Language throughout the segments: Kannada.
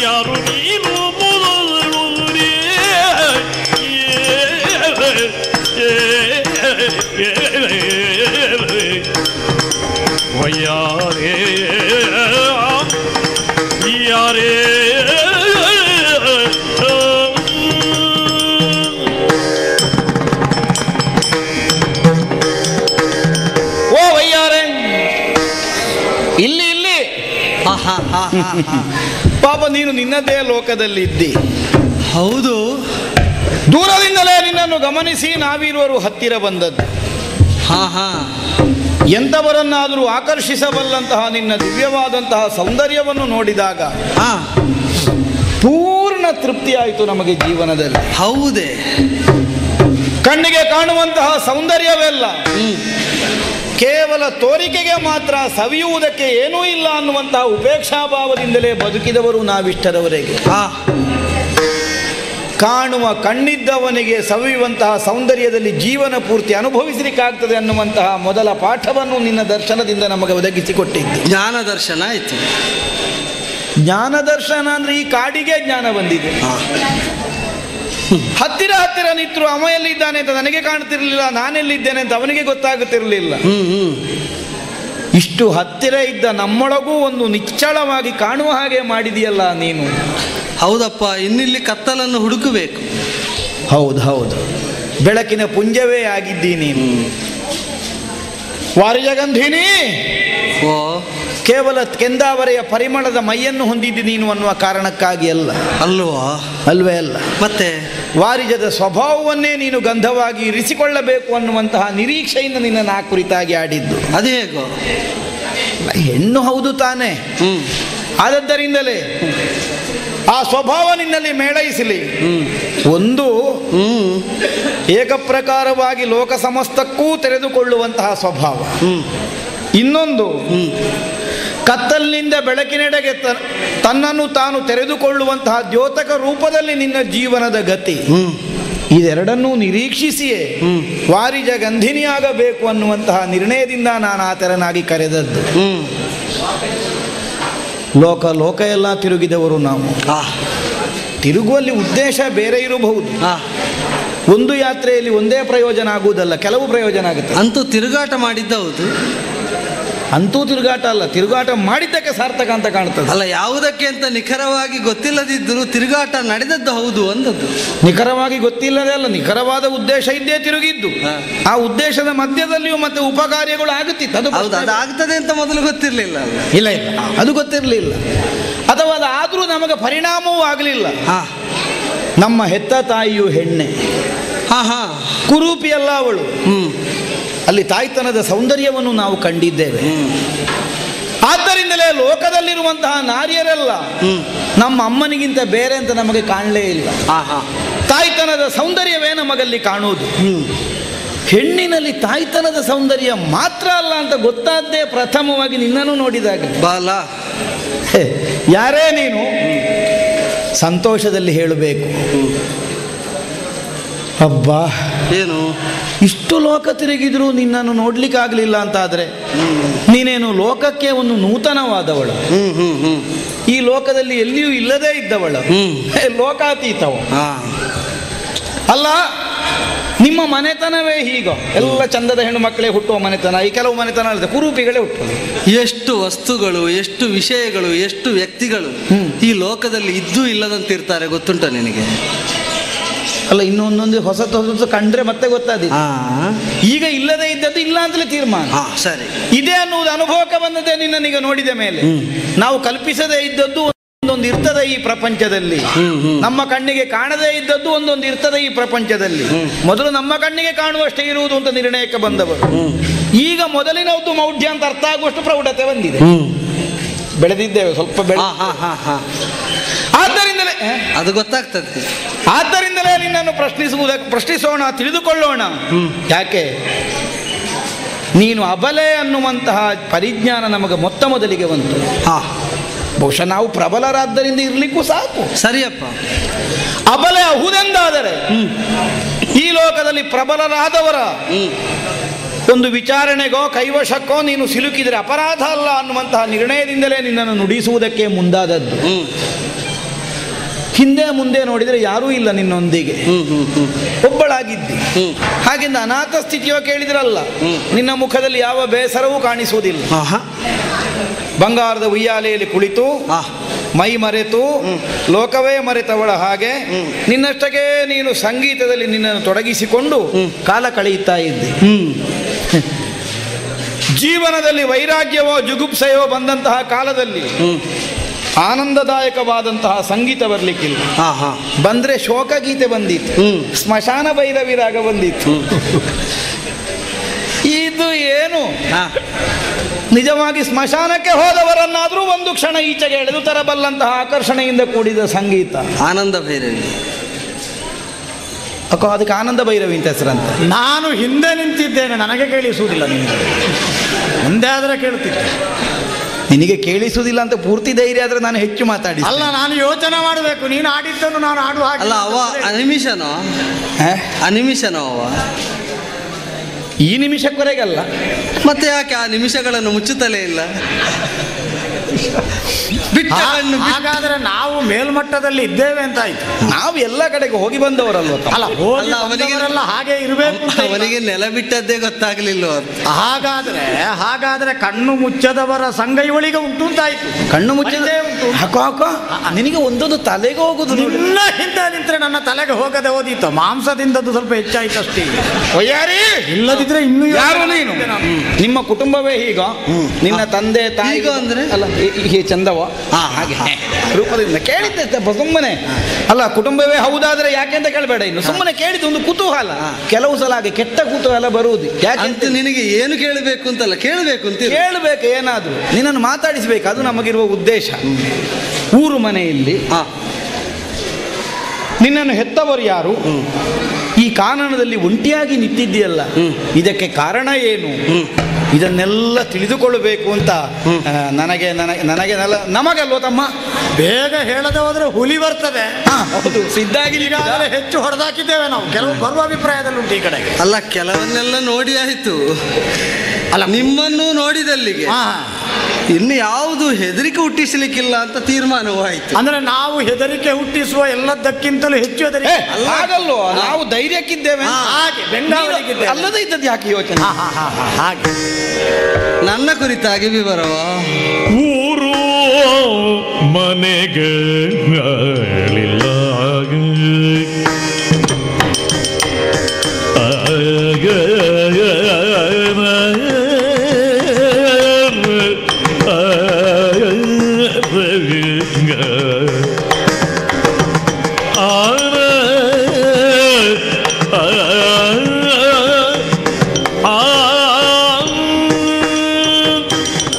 ಯಾರು ನೀನು ಮೊದಲುರಿ ವಯ್ಯಾರೇ ಯಾರೇ ಓ ವಯ್ಯಾರೆ ಇಲ್ಲಿ ಇಲ್ಲಿ ಹಾ, ಹಾ, ಹಾ, ಹಾ, ಹಾ. ಪಾಪ ನೀನು ನಿನ್ನದೇ ಲೋಕದಲ್ಲಿ ಇದ್ದಿ ಹೌದು ದೂರದಿಂದಲೇ ನಿನ್ನನ್ನು ಗಮನಿಸಿ ನಾವಿರುವರು ಹತ್ತಿರ ಬಂದದ್ದು ಹಾ ಹಾ ಎಂಥವರನ್ನಾದರೂ ಆಕರ್ಷಿಸಬಲ್ಲಂತಹ ನಿನ್ನ ದಿವ್ಯವಾದಂತಹ ಸೌಂದರ್ಯವನ್ನು ನೋಡಿದಾಗ ಹಾ ಪೂರ್ಣ ತೃಪ್ತಿಯಾಯಿತು ನಮಗೆ ಜೀವನದಲ್ಲಿ ಹೌದೇ ಕಣ್ಣಿಗೆ ಕಾಣುವಂತಹ ಸೌಂದರ್ಯವೆಲ್ಲ ಕೇವಲ ತೋರಿಕೆಗೆ ಮಾತ್ರ ಸವಿಯುವುದಕ್ಕೆ ಏನೂ ಇಲ್ಲ ಅನ್ನುವಂತಹ ಉಪೇಕ್ಷಾಭಾವದಿಂದಲೇ ಬದುಕಿದವರು ನಾವಿಷ್ಟರವರೆಗೆ ಹಾ ಕಾಣುವ ಕಣ್ಣಿದ್ದವನಿಗೆ ಸವಿಯುವಂತಹ ಸೌಂದರ್ಯದಲ್ಲಿ ಜೀವನ ಪೂರ್ತಿ ಅನುಭವಿಸಲಿಕ್ಕಾಗ್ತದೆ ಅನ್ನುವಂತಹ ಮೊದಲ ಪಾಠವನ್ನು ನಿನ್ನ ದರ್ಶನದಿಂದ ನಮಗೆ ಒದಗಿಸಿಕೊಟ್ಟಿದ್ದು ಜ್ಞಾನ ದರ್ಶನ ಆಯ್ತು ಜ್ಞಾನ ದರ್ಶನ ಅಂದ್ರೆ ಈ ಕಾಡಿಗೆ ಜ್ಞಾನ ಬಂದಿದೆ ಹಾ ಹತ್ತಿರ ಹತ್ತಿರ ನಿಂತರು ಅವ ಎಲ್ಲಿದ್ದಾನೆ ಅಂತ ನನಗೆ ಕಾಣ್ತಿರ್ಲಿಲ್ಲ ನಾನೆಲ್ಲಿದ್ದೇನೆ ಅಂತ ಅವನಿಗೆ ಗೊತ್ತಾಗುತ್ತಿರಲಿಲ್ಲ ಹ್ಮ್ ಹ್ಮ್ ಇಷ್ಟು ಹತ್ತಿರ ಇದ್ದ ನಮ್ಮೊಳಗೂ ಒಂದು ನಿಚ್ಚಳವಾಗಿ ಕಾಣುವ ಹಾಗೆ ಮಾಡಿದೆಯಲ್ಲ ನೀನು ಹೌದಪ್ಪ ಇನ್ನಿಲ್ಲಿ ಕತ್ತಲನ್ನು ಹುಡುಕಬೇಕು ಹೌದು ಹೌದು ಬೆಳಕಿನ ಪುಂಜವೇ ಆಗಿದ್ದಿ ನೀನು ವಾರಿಜಗಂಧಿನಿ ಓ ಕೇವಲ ಕೆಂದಾವರೆಯ ಪರಿಮಳದ ಮೈಯನ್ನು ಹೊಂದಿದ್ದಿ ನೀನು ಅನ್ನುವ ಕಾರಣಕ್ಕಾಗಿ ಅಲ್ಲ ಅಲ್ವಾ ಅಲ್ವೇ ಅಲ್ಲ ಮತ್ತೆ ವಾರಿಜದ ಸ್ವಭಾವವನ್ನೇ ನೀನು ಗಂಧವಾಗಿ ಇರಿಸಿಕೊಳ್ಳಬೇಕು ಅನ್ನುವಂತಹ ನಿರೀಕ್ಷೆಯಿಂದ ನಿನ್ನ ನಾ ಕುರಿತಾಗಿ ಆಡಿದ್ದು ಅದು ಹೇಗೋ ಹೆಣ್ಣು ಹೌದು ತಾನೇ ಹ್ಮ್ ಆದದ್ದರಿಂದಲೇ ಆ ಸ್ವಭಾವ ನಿನ್ನಲ್ಲಿ ಮೇಳೈಸಲಿ ಒಂದು ಹ್ಮ್ ಏಕಪ್ರಕಾರವಾಗಿ ಲೋಕ ಸಮಸ್ತಕ್ಕೂ ತೆರೆದುಕೊಳ್ಳುವಂತಹ ಸ್ವಭಾವ ಹ್ಮ್ ಇನ್ನೊಂದು ಹ್ಮ್ ಕತ್ತಲಿನಿಂದ ಬೆಳಕಿನೆಡೆಗೆ ತ- ತನ್ನನ್ನು ತಾನು ತೆರೆದುಕೊಳ್ಳುವಂತಹ ದ್ಯೋತಕ ರೂಪದಲ್ಲಿ ನಿನ್ನ ಜೀವನದ ಗತಿ ಹ್ಮ್ ಇದೆರಡನ್ನೂ ನಿರೀಕ್ಷಿಸಿಯೇ ಹ್ಮ್. ವಾರಿಜ ಗಂಧಿನಿಯಾಗಬೇಕು ಅನ್ನುವಂತಹ ನಿರ್ಣಯದಿಂದ ನಾನು ಆ ತೆರನಾಗಿ ಕರೆದದ್ದು ಹ್ಮ್ ಲೋಕ ಲೋಕ ಎಲ್ಲ ತಿರುಗಿದವರು ನಾವು ಆ ತಿರುಗುವಲ್ಲಿ ಉದ್ದೇಶ ಬೇರೆ ಇರಬಹುದು ಆ ಒಂದು ಯಾತ್ರೆಯಲ್ಲಿ ಒಂದೇ ಪ್ರಯೋಜನ ಆಗುವುದಲ್ಲ ಕೆಲವು ಪ್ರಯೋಜನ ಆಗುತ್ತೆ ಅಂತೂ ತಿರುಗಾಟ ಮಾಡಿದ್ದ ಹೌದು ಅಂತೂ ತಿರುಗಾಟ ಅಲ್ಲ ತಿರುಗಾಟ ಮಾಡಿದ್ದಕ್ಕೆ ಸಾರ್ಥಕ ಅಂತ ಕಾಣ್ತದೆ ಅಲ್ಲ ಯಾವುದಕ್ಕೆ ಅಂತ ನಿಖರವಾಗಿ ಗೊತ್ತಿಲ್ಲದಿದ್ದರೂ ತಿರುಗಾಟ ನಡೆದದ್ದು ಹೌದು ಅಂದದ್ದು ನಿಖರವಾಗಿ ಗೊತ್ತಿಲ್ಲದೆ ಅಲ್ಲ ನಿಖರವಾದ ಉದ್ದೇಶ ಇದ್ದೇ ತಿರುಗಿದ್ದು ಹಾ. ಆ ಉದ್ದೇಶದ ಮಧ್ಯದಲ್ಲಿಯೂ ಮತ್ತೆ ಉಪಕಾರ್ಯಗಳು ಆಗುತ್ತಿತ್ತು ಅದು ಹೌದು ಅದು ಆಗ್ತದೆ ಅಂತ ಮೊದಲು ಗೊತ್ತಿರಲಿಲ್ಲ ಅಲ್ಲ ಇಲ್ಲ ಇಲ್ಲ ಅದು ಗೊತ್ತಿರಲಿಲ್ಲ ಅಥವಾ ಅದು ಆದರೂ ನಮಗೆ ಪರಿಣಾಮವೂ ಆಗಲಿಲ್ಲ ಹಾ ನಮ್ಮ ಹೆತ್ತ ತಾಯಿಯು ಹೆಣ್ಣೆ ಹಾ ಹಾ ಕುರೂಪಿಯಲ್ಲ ಅವಳು ಹ್ಮ್ ಅಲ್ಲಿ ತಾಯ್ತನದ ಸೌಂದರ್ಯವನ್ನು ನಾವು ಕಂಡಿದ್ದೇವೆ ಹ್ಮ್ ಆದ್ದರಿಂದಲೇ ಲೋಕದಲ್ಲಿರುವಂತಹ ನಾರಿಯರೆಲ್ಲ ಹ್ಮ್ ನಮ್ಮ ಅಮ್ಮನಿಗಿಂತ ಬೇರೆ ಅಂತ ನಮಗೆ ಕಾಣಲೇ ಇಲ್ಲ ಹಾ ಹಾ ತಾಯ್ತನದ ಸೌಂದರ್ಯವೇ ನಮಗಲ್ಲಿ ಕಾಣುವುದು ಹ್ಮ್ ಹೆಣ್ಣಿನಲ್ಲಿ ತಾಯ್ತನದ ಸೌಂದರ್ಯ ಮಾತ್ರ ಅಲ್ಲ ಅಂತ ಗೊತ್ತಾದ್ದೇ ಪ್ರಥಮವಾಗಿ ನಿನ್ನನ್ನು ನೋಡಿದಾಗ ಬಾಲ ಹೇ, ಯಾರೇ ನೀನು ಸಂತೋಷದಲ್ಲಿ ಹೇಳಬೇಕು ಅಬ್ಬಾ ಏನು ಇಷ್ಟು ಲೋಕ ತಿರುಗಿದ್ರು ನಿನ್ನನ್ನು ನೋಡ್ಲಿಕ್ಕಾಗಲಿಲ್ಲ ಅಂತಾದರೆ ನೀನೇನು ಲೋಕಕ್ಕೆ ಒಂದು ನೂತನವಾದವಳು ಹ್ಮ್ ಹ್ಮ್ ಹ್ಮ್ ಈ ಲೋಕದಲ್ಲಿ ಎಲ್ಲಿಯೂ ಇಲ್ಲದೇ ಇದ್ದವಳು ಹ್ಮ್. ಹೇ, ಲೋಕಾತೀತವ ಹಾ ಅಲ್ಲ ನಿಮ್ಮ ಮನೆತನವೇ ಹೀಗ ಎಲ್ಲ ಚಂದದ ಹೆಣ್ಣು ಮಕ್ಕಳೇ ಹುಟ್ಟುವ ಮನೆತನ ಈ ಕೆಲವು ಮನೆತನ ಅಲ್ಲದೆ ಕುರೂಪಿಗಳೇ ಹುಟ್ಟುವುದು ಎಷ್ಟು ವಸ್ತುಗಳು ಎಷ್ಟು ವಿಷಯಗಳು ಎಷ್ಟು ವ್ಯಕ್ತಿಗಳು ಹ್ಮ್. ಈ ಲೋಕದಲ್ಲಿ ಇದ್ದೂ ಇಲ್ಲದಂತಿರ್ತಾರೆ ಗೊತ್ತುಂಟ ನಿನಗೆ ಅಲ್ಲ ಇನ್ನೊಂದೊಂದು ಹೊಸತು ಹೊಸತು ಕಂಡ್ರೆ ಮತ್ತೆ ಗೊತ್ತಾದಿ ಹಾ ಈಗ ಇಲ್ಲದೆ ಇದ್ದದ್ದು ಇಲ್ಲ ಅಂತಲೇ ತೀರ್ಮಾನ ಹಾ ಸರಿ ಇದೆ ಅನ್ನುವುದು ಅನುಭವಕ್ಕೆ ಬಂದದ್ದೇ ನಿನ್ನನೀಗ ನೋಡಿದ ಮೇಲೆ ಹ್ಮ್. ನಾವು ಕಲ್ಪಿಸದೇ ಇದ್ದದ್ದು ಒಂದೊಂದು ಇರ್ತದೆ ಈ ಪ್ರಪಂಚದಲ್ಲಿ ಹ್ಮ್, ಹ್ಮ್. ನಮ್ಮ ಕಣ್ಣಿಗೆ ಕಾಣದೇ ಇದ್ದದ್ದು ಒಂದೊಂದು ಇರ್ತದೆ ಈ ಪ್ರಪಂಚದಲ್ಲಿ ಮೊದಲು ನಮ್ಮ ಕಣ್ಣಿಗೆ ಕಾಣುವಷ್ಟೇ ಇರುವುದು ಅಂತ ನಿರ್ಣಯಕ್ಕೆ ಬಂದವರು ಹ್ಮ್ ಈಗ ಮೊದಲಿನದ್ದು ಮೌಢ್ಯ ಅಂತ ಅರ್ಥ ಆಗುವಷ್ಟು ಪ್ರೌಢತೆ ಬಂದಿದೆ ಹ್ಮ್ ಬೆಳೆದಿದ್ದೇವೆ ಸ್ವಲ್ಪ ಬೆಳೆ ಹಾ ಹಾ ಹಾ ಹಾ ಆದ್ದರಿಂದಲೇ ಹ? ಅದು ಗೊತ್ತಾಗ್ತದೆ ಆದ್ದರಿಂದಲೇ ನಿನ್ನನ್ನು ಪ್ರಶ್ನಿಸುವುದಕ್ಕೆ ಪ್ರಶ್ನಿಸೋಣ ತಿಳಿದುಕೊಳ್ಳೋಣ ಹ್ಮ್. ಯಾಕೆ ನೀನು ಅಬಲೆ ಅನ್ನುವಂತಹ ಪರಿಜ್ಞಾನ ನಮಗೆ ಮೊತ್ತ ಮೊದಲಿಗೆ ಬಂತು ಹಾ ಬಹುಶಃ ನಾವು ಪ್ರಬಲರಾದ್ದರಿಂದ ಇರಲಿಕ್ಕೂ ಸಾಕು ಸರಿಯಪ್ಪ ಅಬಲೆ ಅಹುದೆಂದಾದರೆ ಈ ಲೋಕದಲ್ಲಿ ಪ್ರಬಲರಾದವರ ಹ್ಮ್ ಒಂದು ವಿಚಾರಣೆಗೋ ಕೈವಶಕ್ಕೋ ನೀನು ಸಿಲುಕಿದರೆ ಅಪರಾಧ ಅಲ್ಲ ಅನ್ನುವಂತಹ ನಿರ್ಣಯದಿಂದಲೇ ನಿನ್ನನ್ನು ನುಡಿಸುವುದಕ್ಕೆ ಮುಂದಾದದ್ದು ಹ್ಮ್ ಹಿಂದೆ ಮುಂದೆ ನೋಡಿದರೆ ಯಾರೂ ಇಲ್ಲ ನಿನ್ನೊಂದಿಗೆ ಹ್ಮ್ ಹ್ಮ್ ಹ್ಮ್ ಒಬ್ಬಳಾಗಿದ್ದಿ ಹ್ಮ್. ಹಾಗೆಂದ ಅನಾಥ ಸ್ಥಿತಿಯೋ ಕೇಳಿದ್ರಲ್ಲ ಹ್ಮ್. ನಿನ್ನ ಮುಖದಲ್ಲಿ ಯಾವ ಬೇಸರವೂ ಕಾಣಿಸುವುದಿಲ್ಲ ಆಹಾ ಬಂಗಾರದ ಉಯ್ಯಾಲೆಯಲ್ಲಿ ಕುಳಿತು ಆ ಮೈ ಮರೆತು ಲೋಕವೇ ಮರೆತವಳ ಹಾಗೆ ನಿನ್ನಷ್ಟಕ್ಕೆ ನೀನು ಸಂಗೀತದಲ್ಲಿ ನಿನ್ನನ್ನು ತೊಡಗಿಸಿಕೊಂಡು ಕಾಲ ಕಳೆಯುತ್ತಾ ಇದ್ದೆ ಹ್ಮ್ ಜೀವನದಲ್ಲಿ ವೈರಾಗ್ಯವೋ ಜುಗುಪ್ಸೆಯೋ ಬಂದಂತಹ ಕಾಲದಲ್ಲಿ ಹ್ಮ್ ಆನಂದದಾಯಕವಾದಂತಹ ಸಂಗೀತ ಬರಲಿಕ್ಕಿಲ್ಲ ಹಾ ಹಾ ಬಂದ್ರೆ ಶೋಕಗೀತೆ ಬಂದಿತ್ತು ಹ್ಮ್. ಸ್ಮಶಾನ ಭೈರವಿ ರಾಗ ಬಂದಿತ್ತು ಇದು ಏನು ಹಾ ನಿಜವಾಗಿ ಸ್ಮಶಾನಕ್ಕೆ ಹೋದವರನ್ನಾದರೂ ಒಂದು ಕ್ಷಣ ಈಚೆಗೆ ಎಳೆದು ತರಬಲ್ಲಂತಹ ಆಕರ್ಷಣೆಯಿಂದ ಕೂಡಿದ ಸಂಗೀತ ಆನಂದ ಭೈರವಿ ಅಕ್ಕ ಅದಕ್ಕೆ ಆನಂದ ಭೈರವಿ ಅಂತ ಹೆಸರಂತ ನಾನು ಹಿಂದೆ ನಿಂತಿದ್ದೇನೆ ನನಗೆ ಕೇಳಿಸುವುದಿಲ್ಲ ನಿಮಗೆ ಮುಂದೆ ಆದರೆ ಕೇಳುತ್ತಿದ್ದೆ ನಿನಗೆ ಕೇಳಿಸುವುದಿಲ್ಲ ಅಂತ ಪೂರ್ತಿ ಧೈರ್ಯ ಆದ್ರೆ ನಾನು ಹೆಚ್ಚು ಮಾತಾಡಿ ಅಲ್ಲ ನಾನು ಯೋಚನೆ ಮಾಡಬೇಕು ನೀನು ಆಡಿದ್ದನ್ನು ನಾನು ಆಡುವ ಹಾಗೆ ಅಲ್ಲ ಅವ ಅನಿಮಿಷನೋ ಅನಿಮಿಷನೋ ಅವ ಈ ನಿಮಿಷಕ್ವರೆಗಲ್ಲ ಮತ್ತೆ ಯಾಕೆ ಆ ನಿಮಿಷಗಳನ್ನು ಮುಚ್ಚುತ್ತಲೇ ಇಲ್ಲ ಬಿಟ್ಟ ಹಾ- ಕಣ್ಣು ಬಿಟ್ಟ- ಹಾಗಾದ್ರೆ ನಾವು ಮೇಲ್ಮಟ್ಟದಲ್ಲಿ ಇದ್ದೇವೆ ಅಂತ ಆಯ್ತು ನಾವು ಎಲ್ಲ ಕಡೆಗೆ ಹೋಗಿ ಬಂದವರಲ್ವ ತಮ್ಮ? ಅಲ್ಲ ಹೋಗಿ ಅಲ್ಲ, ಅವನಿಗೆ- ಬಂದವರೆಲ್ಲ ಹಾಗೆ ಇರಬೇಕು ಅಂತ ಇಲ್ಲ. ಅವನಿಗೆ ನೆಲ ಬಿಟ್ಟದ್ದೇ ಗೊತ್ತಾಗ್ಲಿಲ್ಲ ಅಂತ ಹಾಗಾದ್ರೆ ಹಾಗಾದ್ರೆ ಕಣ್ಣು ಮುಚ್ಚದವರ ಸಂಘ ಇವಳಿಗೆ ಉಂಟು ಅಂತಾಯ್ತು ಕಣ್ಣು ಮುಚ್ಚಿದ ಮತ್ತೆ ಉಂಟು. ಹಾಕೋ ಹಾಕೋ ನಿನಗೆ ಒಂದೊಂದು ತಲೆಗೆ ಹೋಗುದು ನೋಡಿ. ನಿನ್ನ ಹಿಂದೆ ನಿಂತ್ರೆ ನನ್ನ ತಲೆಗೆ ಹೋಗದೆ ಓದಿತ್ತು ಮಾಂಸದಿಂದದ್ದು ಸ್ವಲ್ಪ ಹೆಚ್ಚಾಯ್ತು ಅಷ್ಟೇ ಒಯ್ಯಾರಿ ಇಲ್ಲದಿದ್ರೆ ಇನ್ನೂ ಯಾರು ಯೋಚನೆ ನೀನು ಮಾಡ್ತಿದ್ದೆ ನಾನು. ನಿಮ್ಮ ಕುಟುಂಬವೇ ಹೀಗ ನಿನ್ನ ತಂದೆ ತಾಯಿ ಹೀಗ ಅಂದ್ರೆ? ಅಲ್ಲ ಈ- ಈ ಚಂದವ ಹಾ, ಹಾಗೆ ರೂಪದಿಂದ ಕೇಳಿದ್ದೆ ಸ್ವಲ್ಪ ಸುಮ್ಮನೆ ಅಲ್ಲ ಕುಟುಂಬವೇ ಹೌದಾದ್ರೆ ಯಾಕೆ ಅಂತ ಕೇಳಬೇಡ ಇನ್ನು ಸುಮ್ಮನೆ ಕೇಳಿದ್ದು ಒಂದು ಕುತೂಹಲ ಕೆಲವು ಸಲ ಹಾಗೆ ಕೆಟ್ಟ ಕುತೂಹಲ ಬರುವುದು ಯಾಕೆ ಅಂತ ನಿನಗೆ ಏನು ಕೇಳಬೇಕು ಅಂತಲ್ಲ ಕೇಳಬೇಕು ಅಂತ ಕೇಳಬೇಕು ಏನಾದ್ರು ನಿನ್ನನ್ನು ಮಾತಾಡಿಸ್ಬೇಕು ಅದು ನಮಗಿರುವ ಉದ್ದೇಶ ಊರು ಮನೆಯಲ್ಲಿ ಹಾ ನಿನ್ನನ್ನು ಹೆತ್ತವರು ಯಾರು ಈ ಕಾನನದಲ್ಲಿ ಒಂಟಿಯಾಗಿ ನಿಂತಿದ್ದೀಯಲ್ಲ ಇದಕ್ಕೆ ಕಾರಣ ಏನು ಇದನ್ನೆಲ್ಲ ತಿಳಿದುಕೊಳ್ಳಬೇಕು ಅಂತ ಆ, ನನಗೆ ನನಗೆ ನನಗೆ ನಲ- ನಮಗಲ್ವ ತಮ್ಮ ಬೇಗ ಹೇಳದೆ ಹೋದ್ರೆ ಹುಲಿ ಬರ್ತದೆ ಹಾ, ಹೌದು ಸಿದ್ಧಾಗಿ ಈಗಾಗಲೇ ಹೆಚ್ಚು ಹೊಡೆದಾಕಿದ್ದೇವೆ ನಾವು ಕೆಲವು ಬರುವ ಅಭಿಪ್ರಾಯದಲ್ಲಿ ಉಂಟು ಈ ಕಡೆಗೆ ಅಲ್ಲ ಕೆಲವನ್ನೆಲ್ಲ ನೋಡಿ ಆಯ್ತು ಅಲ್ಲ ನಿಮ್ಮನ್ನು ನೋಡಿದಲ್ಲಿಗೆ ಹಾ ಇನ್ನು ಯಾವುದು ಹೆದರಿಕೆ ಹುಟ್ಟಿಸಲಿಕ್ಕಿಲ್ಲ ಅಂತ ತೀರ್ಮಾನವಾಯಿತು ಅಂದ್ರೆ ನಾವು ಹೆದರಿಕೆ ಹುಟ್ಟಿಸುವ ಎಲ್ಲದಕ್ಕಿಂತಲೂ ಹೆಚ್ಚು ಏ, ಹೆದರಿಕೆ ಹಾಗಲ್ವೋ ನಾವು ಧೈರ್ಯಕ್ಕಿದ್ದೇವೆ ಹಾ, ಹಾಗೆ ಬೆಂಗಾವಲಿಗಿದ್ದೇವೆ. ಅಲ್ಲದೆ ಇದ್ದದ್ದು ಯಾಕೆ ಯೋಚನೆ ಹಾ, ಹಾ, ಹಾ, ಹಾ, ಹಾಗೆ ನನ್ನ ಕುರಿತಾಗಿ ವಿವರವ ಊರು ಮನೆಗಳಿಲ್ಲ ಆ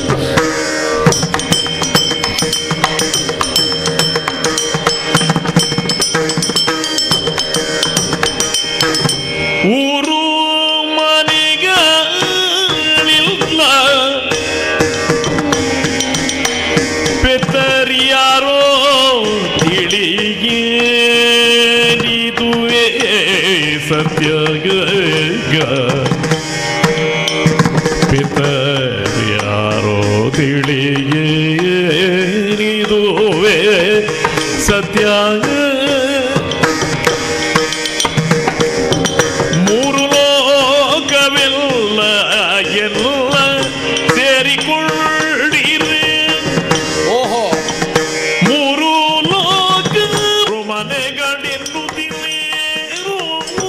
ಊರು ಮನೆಗಳಿಲ್ಲ ಪೆತ್ತರಿಯಾರೋ ತಿಳಿಯೇನಿದುವೆ ಸತ್ಯ ಪಿತರ್ಯಾರೋ ತಿಳಿಯೇನಿದುವೆ ಸತ್ಯ ಮೂರು ಲೋಕವೆಲ್ಲ ಎಲ್ಲ ಸೇರಿಕೊಳ್ಳಿರಿ ಓಹೋ ಮೂರು ಲೋಕ ಮನೆಗಳೆನ್ನುತ್ತಿರು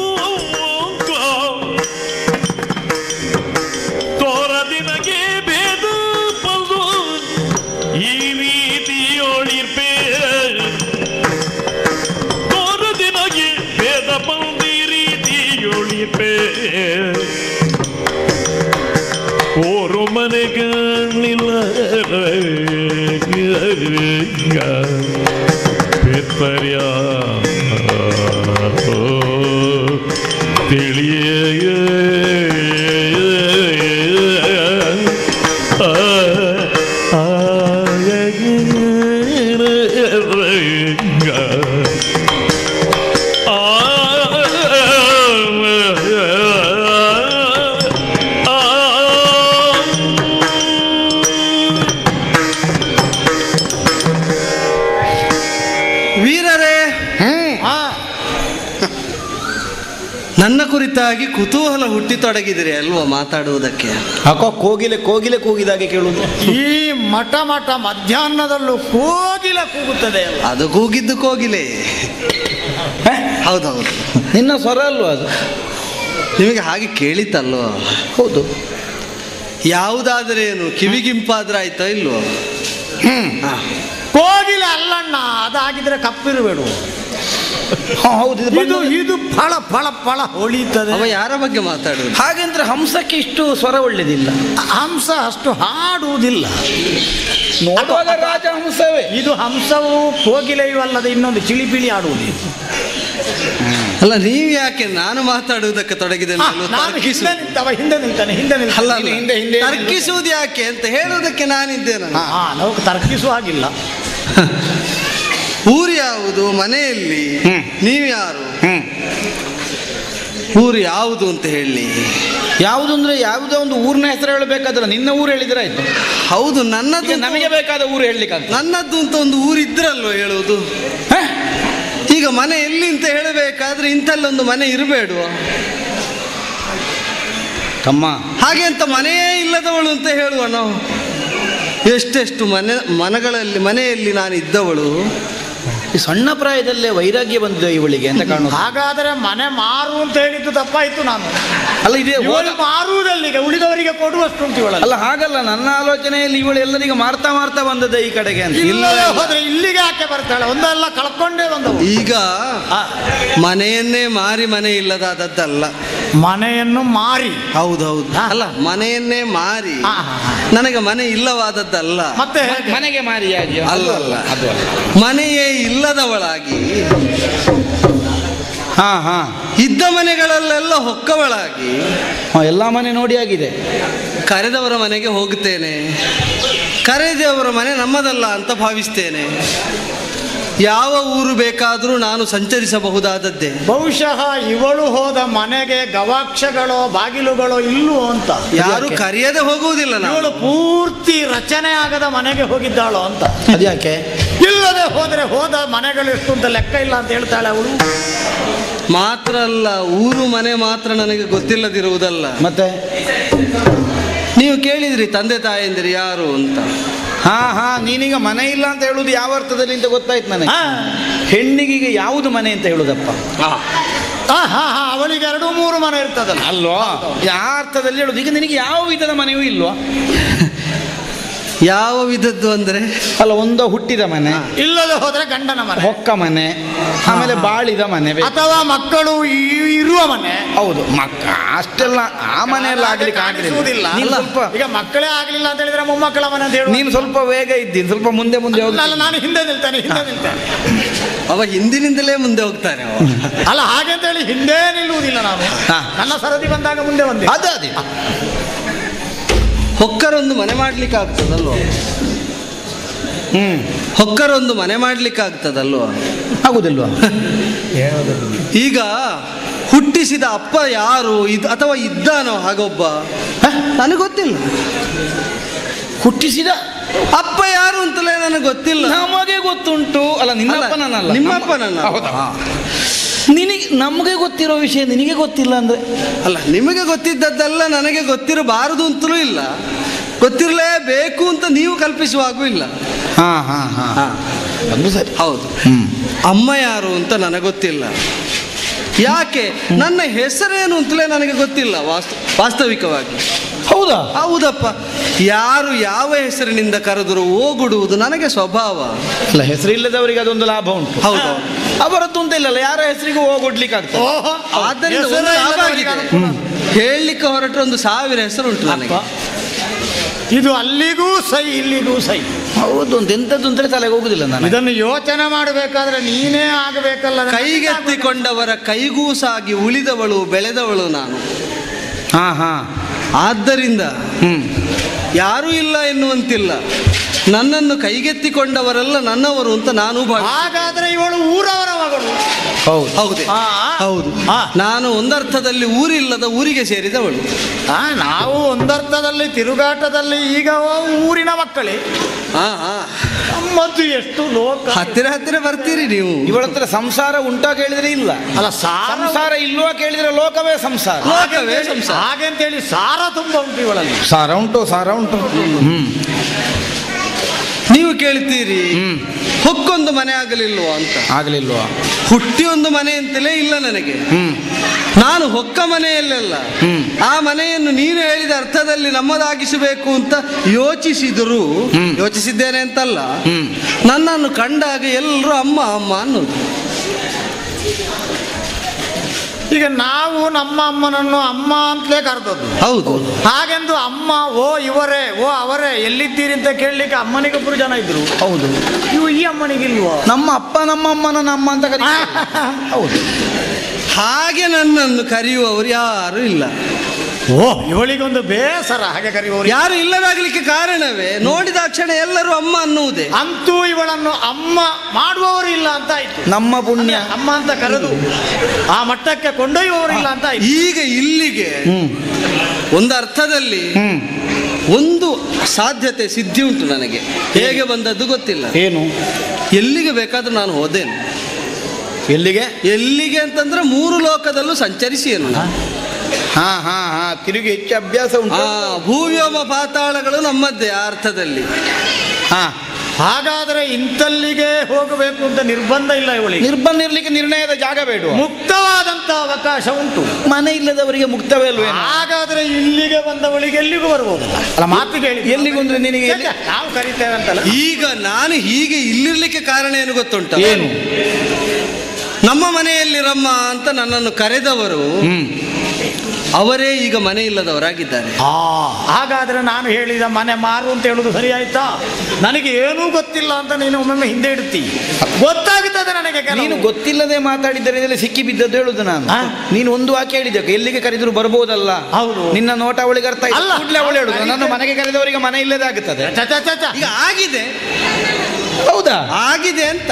ತೋರದಿನಗೆ ಭೇದ ಪಲ್ದು ಈ ರೀತಿಯೊಳಿರ್ಪೇ ತೋರದಿನಗೆ ಭೇದ ಪಲ್ದಿ ರೀತಿಯೊಳಿರ್ಪೇ ಓರು ಮನೆಗಳಿಲ್ಲ ಪಿತ್ತರ್ಯ ತಿಳಿಯ ವೀರರೇ ನನ್ನ ಕುರಿತಾಗಿ ಕುತೂಹಲ ಹುಟ್ಟಿತೊಡಗಿದಿರಿ ಅಲ್ವಾ ಮಾತಾಡುವುದಕ್ಕೆ ಹಾಕೋ ಕೋಗಿಲೆ ಕೋಗಿಲೆ ಕೂಗಿದಾಗೆ ಕೇಳುದು ಈ ಮಠ ಮಠ ಮಧ್ಯಾಹ್ನದಲ್ಲೂ ಕೋಗಿಲ ಕೂಗುತ್ತದೆ ಅಲ್ಲ ಅದು ಕೂಗಿದ್ದು ಕೋಗಿಲೆ ಹೇ? ಹೌದೌದು ನಿನ್ನ ಸ್ವರ ಅಲ್ವಾ ಅದು ನಿಮಗೆ ಹಾಗೆ ಕೇಳಿತಲ್ವ ಹೌದು ಯಾವುದಾದ್ರೇನು ಕಿವಿಗಿಂಪಾದ್ರೆ ಆಯ್ತಾ ಇಲ್ವೋ ಹಾ. ಕೋಗಿಲೆ ಅಲ್ಲಣ್ಣ ಅದಾಗಿದ್ರೆ ಕಪ್ಪಿರಬೇಡು ಹಾ, ಹೌದು ಇದು ಇದು ಬಣ್ಣದ- ಇದು ಫಳ ಫಳ ಫಳ ಹೊಳಿತದೆ ಅವ ಯಾರ ಬಗ್ಗೆ ಮಾತಾಡುವುದು ಹಾಗೆಂದ್ರೆ ಹಂಸಕ್ಕೆ ಇಷ್ಟು ಸ್ವರ ಒಳ್ಳೆದಿಲ್ಲ ಹಂಸ ಅಷ್ಟು ಹಾಡುವುದಿಲ್ಲ ನೋಡುವಾಗ ರಾಜ ಹಂಸವೇ ಇದು ಹಂಸವು ಕೋಗಿಲೆಯೂ ಅಲ್ಲದೆ ಇನ್ನೊಂದು ಚಿಳಿಪಿಳಿ ಆಡುವುದು ಅಲ್ಲ ನೀವು ಯಾಕೆ ನಾನು ಮಾತಾಡುವುದಕ್ಕೆ ತೊಡಗಿದೆ ಆ, ಅನ್ನಲು ನಾನು ತರ್ಕಿಸು ಹಿಂದೆ ನಿಂತವ ಹಿಂದೆ ನಿಲ್ತಾನೆ ಹಿಂದೆ ಅಲ್ಲ ನಿಲ್ತಾನೆ ಅಲ್ಲ. ಹಿಂದೆ ಹಿಂದೆ ತರ್ಕಿಸುವುದು ಯಾಕೆ ಅಂತ ಹೇಳುವುದಕ್ಕೆ ನಾನಿದ್ದೇನೆ ಹಾ ನಾವು ತರ್ಕಿಸುವ ಹಾಗಿಲ್ಲ ಊರು ಯಾವುದು ಮನೆಯಲ್ಲಿ ಹ್ಮ್. ನೀವು ಯಾರು ಹ್ಮ್ ಊರು ಯಾವುದು ಅಂತ ಹೇಳಿ ಯಾವುದು ಅಂದ್ರೆ ಯಾವುದೋ ಒಂದು ಊರಿನ ಹೆಸರು ಹೇಳಬೇಕಾದ್ರೆ ನಿನ್ನ ಊರು ಹೇಳಿದ್ರೆ ಆಯ್ತು ಹೌದು ಈಗ ನನ್ನದು ನಮಗೆ ಬೇಕಾದ ಊರು ಹೇಳಲಿಕ್ಕೆ ನನ್ನದ್ದು ಅಂತ ಒಂದು ಊರು ಇದ್ರಲ್ವ ಹೇಳುವುದು ಈಗ ಮನೆ ಎಲ್ಲಿ ಅಂತ ಹೇಳಬೇಕಾದ್ರೆ ಇಂಥಲ್ಲೊಂದು ಮನೆ ಇರಬೇಡುವ ತಮ್ಮ ಹಾಗೆ ಅಂತ ಮನೆಯೇ ಇಲ್ಲದವಳು ಅಂತ ಹೇಳುವ ನಾವು ಎಷ್ಟೆಷ್ಟು ಮನೆ ಮನೆಗಳಲ್ಲಿ ಮನೆಯಲ್ಲಿ ನಾನು ಇದ್ದವಳು ಈ ಸಣ್ಣ ಪ್ರಾಯದಲ್ಲೇ ವೈರಾಗ್ಯ ಬಂದಿದೆ ಇವಳಿಗೆ ಅಂತ ಕಾಣುದು ಹಾಗಾದರೆ ಮನೆ ಮಾರು ಅಂತ ಹೇಳಿದ್ದು ತಪ್ಪಾಯ್ತು ನಾನು ಅಲ್ಲ ಇದೇ ಇವಳು ಮಾರುವುದಲ್ಲಿಗೆ ಉಳಿದವರಿಗೆ ಕೊಡುವಷ್ಟು ಉಂಟು ಇವಳಲ್ಲಿ ಅಲ್ಲ ಹಾಗಲ್ಲ ನನ್ನ ಆಲೋಚನೆಯಲ್ಲಿ ಇವಳು ಎಲ್ಲರಿಗೂ ಮಾರ್ತಾ ಮಾರ್ತಾ ಬಂದದ್ದೇ ಈ ಕಡೆಗೆ ಅಂತ ಇಲ್ಲದೆ ಹೋದ್ರೆ ಇಲ್ಲಿಗೆ ಯಾಕೆ ಬರ್ತಾಳೆ ಒಂದೆಲ್ಲ ಕಳ್ಕೊಂಡೇ ಬಂದವು ಈಗ ಆ, ಮನೆಯನ್ನೇ ಮಾರಿ ಮನೆ ಇಲ್ಲದಾದದ್ದಲ್ಲ ಮನೆಯನ್ನು ಮಾರಿ ಹೌದೌದು ಹಾ. ಅಲ್ಲ ಮನೆಯನ್ನೇ ಮಾರಿ ಹಾ, ಹಾ, ಹಾ. ನನಗೆ ಮನೆ ಇಲ್ಲವಾದದ್ದಲ್ಲ ಮತ್ತೆ ಹೇಗೆ? ಮನೆಗೆ ಮಾರಿಯಾಗಿ ಅಲ್ಲ ಅಲ್ಲ ಅದು ಅಲ್ಲ. ಮನೆಯೇ ಇಲ್ಲದವಳಾಗಿ ಹಾ ಹಾ ಇದ್ದ ಮನೆಗಳಲ್ಲೆಲ್ಲ ಹೊಕ್ಕವಳಾಗಿ ಹಾ, ಎಲ್ಲಾ ಮನೆ ನೋಡಿ ಆಗಿದೆ ಕರೆದವರ ಮನೆಗೆ ಹೋಗುತ್ತೇನೆ ಕರೆದವರ ಮನೆ ನಮ್ಮದಲ್ಲ ಅಂತ ಭಾವಿಸ್ತೇನೆ ಯಾವ ಊರು ಬೇಕಾದರೂ ನಾನು ಸಂಚರಿಸಬಹುದಾದದ್ದೇ ಬಹುಶಃ ಇವಳು ಹೋದ ಮನೆಗೆ ಗವಾಕ್ಷಗಳೋ ಬಾಗಿಲುಗಳೋ ಇಲ್ಲವೋ ಅಂತ ಯಾರು ಕರೆಯದೆ ಹೋಗುವುದಿಲ್ಲ ನಾವು ಇವಳು ಪೂರ್ತಿ ರಚನೆ ಆಗದ ಮನೆಗೆ ಹೋಗಿದ್ದಾಳೋ ಅಂತ ಅದ್ಯಾಕೆ ಇಲ್ಲದೆ ಹೋದರೆ ಹೋದ ಮನೆಗಳು ಎಷ್ಟು ಅಂತ ಲೆಕ್ಕ ಇಲ್ಲ ಅಂತ ಹೇಳ್ತಾಳೆ ಅವಳು ಮಾತ್ರ ಅಲ್ಲ ಊರು ಮನೆ ಮಾತ್ರ ನನಗೆ ಗೊತ್ತಿಲ್ಲದಿರುವುದಲ್ಲ ಮತ್ತೆ ನೀವು ಕೇಳಿದ್ರಿ ತಂದೆ ತಾಯಂದಿರು ಯಾರು ಅಂತ ಹಾ ಹಾ ನೀನೀಗ ಮನೆ ಇಲ್ಲ ಅಂತ ಹೇಳುದು ಯಾವ ಅರ್ಥದಲ್ಲಿ ಅಂತ ಗೊತ್ತಾಯ್ತು ನನಗೆ ಹಾ. ಹೆಣ್ಣಿಗೆ ಈಗ ಯಾವುದು ಮನೆ ಅಂತ ಹೇಳುದಪ್ಪ ಆ, ಹಾ ಹಾ ಅವಳಿಗೆ ಎರಡು ಮೂರು ಮನೆ ಇರ್ತದಲ್ಲ ಅಲ್ವಾ ಆ ಅರ್ಥದಲ್ಲಿ ಹೇಳುದು ಈಗ ನಿನಗೆ ಯಾವ ವಿಧದ ಮನೆಯೂ ಇಲ್ವಾ ಯಾವ ವಿಧದ್ದು ಅಂದ್ರೆ ಅಲ್ಲ ಒಂದು ಹುಟ್ಟಿದ ಮನೆ ಇಲ್ಲದೆ ಹೋದ್ರೆ ಗಂಡನ ಮನೆ ಹೊಕ್ಕ ಮನೆ ಆಮೇಲೆ ಬಾಳಿದ ಮನೆ ಬೇಕು. ಅಥವಾ ಮಕ್ಕಳು ಈ- ಇರುವ ಮನೆ ಹೌದು ಮಕ್ಕ ಅಷ್ಟೆಲ್ಲ ಆ ಮನೆಯಲ್ಲ ಆಗ್ಲಿಕ್ಕೆ ಕಾಣಿಸುವುದಿಲ್ಲ. ಆಗಲಿಲ್ಲ ನೀನು ಸ್ವಲ್ಪ ಈಗ ಮಕ್ಕಳೇ ಆಗ್ಲಿಲ್ಲ ಅಂತ ಹೇಳಿದ್ರೆ ಮೊಮ್ಮಕ್ಕಳ ಮನೆ ಅಂತ ಹೇಳುವ ನೀನು ಸ್ವಲ್ಪ ವೇಗ ಇದ್ದೀನಿ ಸ್ವಲ್ಪ ಮುಂದೆ ಮುಂದೆ ಹೋಗಿ ಅಲ್ಲ ನಾನು ಹಿಂದೆ ನಿಲ್ತೇನೆ ಹಿಂದೆ ನಿಲ್ತೇನೆ ಅವ ಹಿಂದಿನಿಂದಲೇ ಮುಂದೆ ಹೋಗ್ತಾನೆ ಅವ ಅಲ್ಲ ಹಾಗೆ ಅಂತ ಹೇಳಿ ಹಿಂದೆ ನಿಲ್ಲುವುದಿಲ್ಲ ನಾನು ಹಾ. ನನ್ನ ಸರದಿ ಬಂದಾಗ ಮುಂದೆ ಬಂದೆ ಅದು ಅದೇ ಹೊಕ್ಕರೊಂದು ಮನೆ ಮಾಡ್ಲಿಕ್ಕೆ ಆಗ್ತದಲ್ವ ಹ್ಮ್ ಹೊಕ್ಕರೊಂದು ಮನೆ ಮಾಡ್ಲಿಕ್ಕೆ ಆಗ್ತದಲ್ವ ಆಗುದಿಲ್ವಾ ಈಗ ಹುಟ್ಟಿಸಿದ ಅಪ್ಪ ಯಾರು ಇದ್ ಅಥವಾ ಇದ್ದಾನೋ ಹಾಗೊಬ್ಬ ನನಗೆ ಗೊತ್ತಿಲ್ಲ ಹುಟ್ಟಿಸಿದ ಅಪ್ಪ ಯಾರು ಅಂತಲೇ ನನಗೆ ಗೊತ್ತಿಲ್ಲ ನಮಗೆ ಗೊತ್ತುಂಟು ಅಲ್ಲ ನಿನ್ನಪ್ಪ ಅಲ್ಲ, ನನ್ನಲ್ಲ ನಿಮ್ಮಪ್ಪ ನನ್ನ. ಹೌದಾ? ನಿನಗೆ ನಮಗೆ ಗೊತ್ತಿರೋ ವಿಷಯ ನಿನಗೆ ಗೊತ್ತಿಲ್ಲ ಅಂದ್ರೆ ಅಲ್ಲ ನಿಮಗೆ ಗೊತ್ತಿದ್ದದ್ದೆಲ್ಲ ನನಗೆ ಗೊತ್ತಿರಬಾರದು ಅಂತಲೂ ಇಲ್ಲ ಗೊತ್ತಿರಲೇಬೇಕು ಅಂತ ನೀವು ಕಲ್ಪಿಸುವಾಗೂ ಇಲ್ಲ ಹಾ ಹಾ ಹಾ ಹಾ, ಅದು ಸರಿ ಹೌದು ಹ್ಮ್ ಅಮ್ಮ ಯಾರು ಅಂತ ನನಗೆ ಗೊತ್ತಿಲ್ಲ ಯಾಕೆ ನನ್ನ ಹೆಸರೇನು ಅಂತಲೇ ನನಗೆ ಗೊತ್ತಿಲ್ಲ ವಾಸ್ತ ವಾಸ್ತವಿಕವಾಗಿ ಹೌದಾ ಹೌದಪ್ಪ ಯಾರು ಯಾವ ಹೆಸರಿನಿಂದ ಕರೆದರೂ ಓಗುಡುವುದು ನನಗೆ ಸ್ವಭಾವ ಅಲ್ಲ ಹೆಸರಿಲ್ಲದವರಿಗೆ ಅದೊಂದು ಲಾಭ ಉಂಟು ಹೌದು ಅವರದ್ದು ಅಂತ ಇಲ್ಲಲ್ಲ ಯಾರ ಹೆಸರಿಗೂ ಹೋಗೊಡ್ಲಿಕ್ಕೆ ಆಗ್ತದೆ ಓಹೋ ಆದ್ದರಿಂದ ಹೆಸರೇ ಒಂದು ಲಾಭ ಇಲ್ಲದವರಿಗೆ ಆಗಿದೆ. ಅನುಕೂಲ. ಹೇಳಲಿಕ್ಕೆ ಹೊರಟ್ರೆ ಒಂದು ಸಾವಿರ ಹೆಸರು ಉಂಟು ನನಗೆ ಇದು ಅಲ್ಲಿಗೂ ಸೈ ಇಲ್ಲಿಗೂ ಸೈ ಹೌದು ಅಂತ ಎಂತದ್ದು ಅಂತೇಳಿ ತಲೆಗೆ ಹೋಗುದಿಲ್ಲ ನಾನು ಇದನ್ನು ಯೋಚನೆ ಮಾಡಬೇಕಾದ್ರೆ ನೀನೇ ಆಗಬೇಕಲ್ಲ ಕೈಗೆತ್ತಿಕೊಂಡವರ ಕೈಗೂಸಾಗಿ ಉಳಿದವಳು ಬೆಳೆದವಳು ನಾನು ಹಾ ಹಾ ಆದ್ದರಿಂದ ಹ್ಮ್ ಯಾರೂ ಇಲ್ಲ ಎನ್ನುವಂತಿಲ್ಲ ನನ್ನನ್ನು ಕೈಗೆತ್ತಿಕೊಂಡವರೆಲ್ಲ ನನ್ನವರು ಅಂತ ನಾನು ಭಾವ ಹಾಗಾದ್ರೆ ಇವಳು ಊರವರ ಮಗಳು ಹೌದು ಹೌದೇ ಆ, ಹೌದು ಆ. ನಾನು ಒಂದರ್ಥದಲ್ಲಿ ಊರಿಲ್ಲದ ಊರಿಗೆ ಸೇರಿದವಳು ಆ, ನಾವು ಒಂದರ್ಥದಲ್ಲಿ ತಿರುಗಾಟದಲ್ಲಿ ಈಗ ಊರಿನ ಮಕ್ಕಳೇ ಹಾ ಹಾ ನಮ್ಮದು ಎಷ್ಟು ಲೋಕ ಹತ್ತಿರ ಹತ್ತಿರ ಬರ್ತೀರಿ ನೀವು ಇವಳ ಹತ್ರ ಸಂಸಾರ ಉಂಟಾ ಕೇಳಿದ್ರೆ ಇಲ್ಲ ಅಲ್ಲ ಸಾರ ಸಂಸಾರ ಇಲ್ವಾ ಕೇಳಿದ್ರೆ ಲೋಕವೇ ಸಂಸಾರ ಲೋಕವೇ ಸಂಸಾರ ಹಾಗೆ ಅಂತೇಳಿ ಸಾರ ತುಂಬ ಉಂಟು ಇವಳಲ್ಲಿ ಸಾರ ಉಂಟು ಸಾರ ಉಂಟು ಹ್ಮ್ ನೀವು ಕೇಳ್ತೀರಿ ಹೊಕ್ಕೊಂದು ಮನೆ ಆಗಲಿಲ್ವಾ ಅಂತ ಆಗ್ಲಿಲ್ವಾ ಹುಟ್ಟಿ ಒಂದು ಮನೆ ಅಂತಲೇ ಇಲ್ಲ ನನಗೆ ಹ್ಮ್ ನಾನು ಹೊಕ್ಕ ಮನೆಯಲ್ಲೆಲ್ಲ ಹ್ಮ್. ಆ ಮನೆಯನ್ನು ನೀನು ಹೇಳಿದ ಅರ್ಥದಲ್ಲಿ ನಮ್ಮದಾಗಿಸಬೇಕು ಅಂತ ಯೋಚಿಸಿದರು ಹ್ಮ್. ಯೋಚಿಸಿದ್ದೇನೆ ಅಂತಲ್ಲ ಹ್ಮ್. ನನ್ನನ್ನು ಕಂಡಾಗ ಎಲ್ಲರೂ ಅಮ್ಮ ಅಮ್ಮ ಅನ್ನೋದು ಈಗ ನಾವು ನಮ್ಮ ಅಮ್ಮನನ್ನು ಅಮ್ಮ ಅಂತಲೇ ಕರೆದದ್ದು ಹೌದು ಹಾಗೆಂದು ಅಮ್ಮ ಓ ಇವರೇ ಓ ಅವರೇ ಎಲ್ಲಿದ್ದೀರಿ ಅಂತ ಕೇಳಲಿಕ್ಕೆ ಅಮ್ಮನಿಗೆ ಒಬ್ಬರು ಜನ ಇದ್ರು ಹೌದು ಇವು ಈ ಅಮ್ಮನಿಗಿಲ್ವಾ ನಮ್ಮ ಅಪ್ಪ ನಮ್ಮ ಅಮ್ಮನ ನಮ್ಮ ಅಂತ ಕರೀ ಹೌದು ಹಾಗೆ ನನ್ನನ್ನು ಕರೆಯುವವರು ಯಾರು ಇಲ್ಲ ಓ ಇವಳಿಗೊಂದು ಬೇಸರ ಹಾಗೆ ಕರೆಯುವವರು ಯಾರು ಇಲ್ಲದಾಗಲಿಕ್ಕೆ ಕಾರಣವೇ ನೋಡಿದ ಕ್ಷಣ ಎಲ್ಲರೂ ಅಮ್ಮ ಅನ್ನುವುದೇ ಅಂತೂ ಇವಳನ್ನು ಅಮ್ಮ ಮಾಡುವವರು ಇಲ್ಲ ಅಂತ ಆಯ್ತು ನಮ್ಮ ಪುಣ್ಯ ಅಮ್ಮ ಅಂತ ಕರೆದು ಆ ಮಟ್ಟಕ್ಕೆ ಕೊಂಡೊಯ್ಯುವವರು ಇಲ್ಲ ಅಂತ ಆಯ್ತು ಈಗ ಇಲ್ಲಿಗೆ ಹ್ಮ್ ಒಂದು ಅರ್ಥದಲ್ಲಿ ಹ್ಮ್ ಒಂದು ಸಾಧ್ಯತೆ ಸಿದ್ಧಿ ಉಂಟು ನನಗೆ ಹೇಗೆ ಬಂದದ್ದು ಗೊತ್ತಿಲ್ಲ ಏನು ಎಲ್ಲಿಗೆ ಬೇಕಾದ್ರೂ ನಾನು ಹೋದೇನು ಎಲ್ಲಿಗೆ ಎಲ್ಲಿಗೆ ಅಂತಂದ್ರೆ ಮೂರು ಲೋಕದಲ್ಲೂ ಸಂಚರಿಸಿಯೇನು ಹಾ ಹಾ ಹಾ ತಿರುಗಿ ಹೆಚ್ಚು ಅಭ್ಯಾಸ ಆ ಉಂಟು ಭೂವ್ಯೋಮ ಪಾತಾಳಗಳು ನಮ್ಮದ್ದೇ ಆ ಅರ್ಥದಲ್ಲಿ ಹಾ ಹಾಗಾದ್ರೆ ಇಂತಲ್ಲಿಗೆ ಹೋಗಬೇಕು ಅಂತ ನಿರ್ಬಂಧ ಇಲ್ಲ ಇವಳಿಗೆ ನಿರ್ಬಂಧ ಇರ್ಲಿಕ್ಕೆ ನಿರ್ಣಯದ ಜಾಗ ಬೇಡ ಮುಕ್ತವಾದಂತ ಅವಕಾಶ ಉಂಟು ಮನೆ ಇಲ್ಲದವರಿಗೆ ಮುಕ್ತವೇ ಅಲ್ವೇ ಹಾಗಾದ್ರೆ ಇಲ್ಲಿಗೆ ಬಂದವಳಿಗೆ ಎಲ್ಲಿಗೂ ಬರ್ಬೋದಲ್ಲ ಅಲ್ಲ ಮಾತಿಗೆ ಹೇಳಿ ಎಲ್ಲಿಗೂ ಅಂದ್ರೆ ನಿನಗೆ ಎಲ್ಲಿ- ನಾವು ಕರಿತೇವೆ ಅಂತಲ್ಲ ಈಗ ನಾನು ಹೀಗೆ ಇಲ್ಲಿರ್ಲಿಕ್ಕೆ ಕಾರಣ ಏನು ಗೊತ್ತುಂಟ ಏನು ನಮ್ಮ ಮನೆಯಲ್ಲಿರಮ್ಮ ಅಂತ ನನ್ನನ್ನು ಕರೆದವರು ಹ್ಮ್ ಅವರೇ ಈಗ ಮನೆ ಇಲ್ಲದವರಾಗಿದ್ದಾರೆ ಆ ಹಾಗಾದ್ರೆ ನಾನು ಹೇಳಿದ ಮನೆ ಮಾರು ಅಂತ ಹೇಳುದು ಸರಿ ಆಯ್ತಾ ನನಗೆ ಏನೂ ಗೊತ್ತಿಲ್ಲ ಅಂತ ನೀನು ಒಮ್ಮೊಮ್ಮೆ ಹಿಂದೆ ಇಡ್ತಿ ಗೊತ್ತಾಗುತ್ತದೆ ನನಗೆ ಕೆಲವು. ನೀನು ಗೊತ್ತಿಲ್ಲದೆ ಮಾತಾಡಿದರೆ ಇದರಲ್ಲಿ ಸಿಕ್ಕಿ ಬಿದ್ದದ್ದು ಹೇಳುದು ನಾನು ಆ? ನೀನು ಒಂದು ವಾಕ್ಯ ಹೇಳಿದ್ದೆ ಎಲ್ಲಿಗೆ ಕರೆದ್ರು ಬರ್ಬೋದಲ್ಲ ಹೌದು. ನಿನ್ನ ನೋಟ ಅವಳಿಗೆ ಅರ್ಥ ಅಲ್ಲ. ಕೂಡಲೇ ಅವಳು ಹೇಳುದು ನನ್ನ ಮನೆಗೆ ಕರೆದವರಿಗೆ ಮನೆ ಇಲ್ಲದೆ ಆಗುತ್ತದೆ ಚ ಚ ಚ ಚ. ಈಗ ಆಗಿದೆ ಹೌದಾ ಆಗಿದೆ ಅಂತ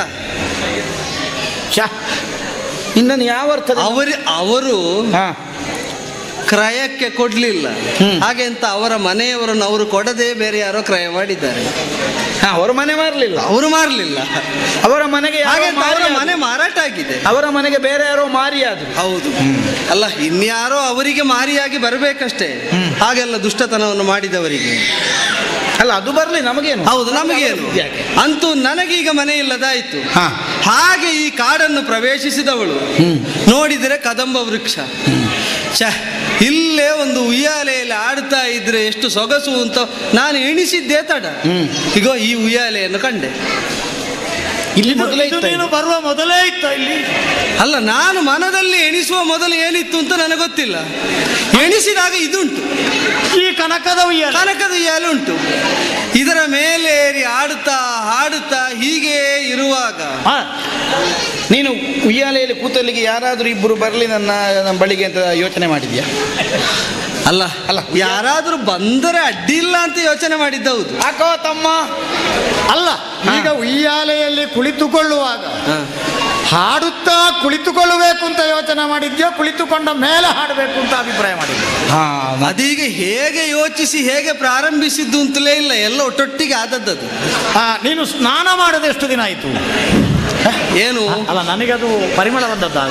ಛ. ನಿನ್ನನ್ನು ಯಾವ ಅರ್ಥದ ಅವರು ಅವರು ಹಾ ಕ್ರಯಕ್ಕೆ ಕೊಡ್ಲಿಲ್ಲ ಹ್ಮ್. ಹಾಗೆ ಅಂತ ಅವರ ಮನೆಯವರನ್ನು ಅವರು ಕೊಡದೆ ಬೇರೆ ಯಾರೋ ಕ್ರಯ ಮಾಡಿದ್ದಾರೆ ಹಾ, ಅವರ ಮನೆ ಮಾರಲಿಲ್ಲ ಅವರು ಮಾರಲಿಲ್ಲ ಅವರ ಮನೆಗೆ ಯಾರೋ ಹಾಗೆ ಅಂತ ಅವರ ಮಾರಿ ಮನೆ ಆದ್ರು. ಮಾರಾಟ ಆಗಿದೆ ಅವರ ಮನೆಗೆ ಬೇರೆ ಯಾರೋ ಮಾರಿ ಆದ್ರು ಹೌದು ಅಲ್ಲ ಇನ್ಯಾರೋ ಅವರಿಗೆ ಮಾರಿಯಾಗಿ ಬರಬೇಕಷ್ಟೇ ಹಾಗೆಲ್ಲ ದುಷ್ಟತನವನ್ನು ಮಾಡಿದವರಿಗೆ ಅಲ್ಲ ಅದು ಬರ್ಲಿ ನಮಗೇನು ಹೌದು ನಮಗೇನು ಯಾಕೆ? ಅಂತೂ ನನಗೀಗ ಮನೆ ಇಲ್ಲದಾಯ್ತು ಹಾ. ಹಾಗೆ ಈ ಕಾಡನ್ನು ಪ್ರವೇಶಿಸಿದವಳು ನೋಡಿದರೆ ಕದಂಬ ವೃಕ್ಷ ಛ ಇಲ್ಲೇ ಒಂದು ಉಯ್ಯಾಲೆಯಲ್ಲಿ ಆಡ್ತಾ ಇದ್ರೆ ಎಷ್ಟು ಸೊಗಸು ಅಂತ ನಾನು ಎಣಿಸಿದ್ದೇ ತಡ ಈಗ ಈ ಉಯ್ಯಾಲೆಯನ್ನು ಕಂಡೆ ಇಲ್ಲಿ ಇದು- ಮೊದಲೇ ಇದು ಇತ್ತ ನೀನು ಇದು. ಬರುವ ಮೊದಲೇ ಇತ್ತ ಇಲ್ಲಿ ಅಲ್ಲ ನಾನು ಮನದಲ್ಲಿ ಎಣಿಸುವ ಮೊದಲು ಏನಿತ್ತು ಅಂತ ನನಗೆ ಗೊತ್ತಿಲ್ಲ ಎಣಿಸಿದಾಗ ಇದುಂಟು ಈ ಕನಕದ ಉಯ್ಯಾಲೆ ಕನಕದ ಉಯ್ಯಾಲೆ ಉಂಟು ಇದರ ಮೇಲೆ ಏರಿ ಆಡುತ್ತಾ ಹಾಡುತ್ತಾ ಹೀಗೆ ಇರುವಾಗ ಹಾ. ನೀನು ಉಯ್ಯಾಲೆಯಲ್ಲಿ ಕೂತಲ್ಲಿಗೆ ಯಾರಾದ್ರೂ ಇಬ್ಬರು ಬರಲಿ ನನ್ನ ನನ್ನ ಬಳಿಗೆ ಅಂತ ಯೋಚನೆ ಮಾಡಿದ್ಯಾ ಅಲ್ಲ ಅಲ್ಲ, ಯಾರಾದ್ರೂ ಬಂದರೆ ಅಡ್ಡಿಲ್ಲ ಅಂತ ಯೋಚನೆ ಮಾಡಿದ್ದೌದು ಅಕ್ಕೋ ತಮ್ಮ ಅಲ್ಲ ಈಗ ಉಯ್ಯಾಲೆಯಲ್ಲಿ ಕುಳಿತುಕೊಳ್ಳುವಾಗ ಹಾಡುತ್ತಾ ಕುಳಿತುಕೊಳ್ಳಬೇಕು ಅಂತ ಯೋಚನೆ ಮಾಡಿದ್ಯೋ ಕುಳಿತುಕೊಂಡ ಮೇಲೆ ಹಾಡಬೇಕು ಅಂತ ಅಭಿಪ್ರಾಯ ಮಾಡಿದ್ಯೋ ಹಾ ಅದೀಗ ಹೇಗೆ ಯೋಚಿಸಿ ಹೇಗೆ ಪ್ರಾರಂಭಿಸಿದ್ದು ಅಂತಲೇ ಇಲ್ಲ ಎಲ್ಲ ಒಟ್ಟೊಟ್ಟಿಗೆ ಆದದ್ದದು ಹಾ ನೀನು ಸ್ನಾನ ಮಾಡದೆ ಎಷ್ಟು ದಿನ ಆಯಿತು ಏನು ಅಲ್ಲ ನನಗದು ಪರಿಮಳ ಬಂದದ್ದಾಗ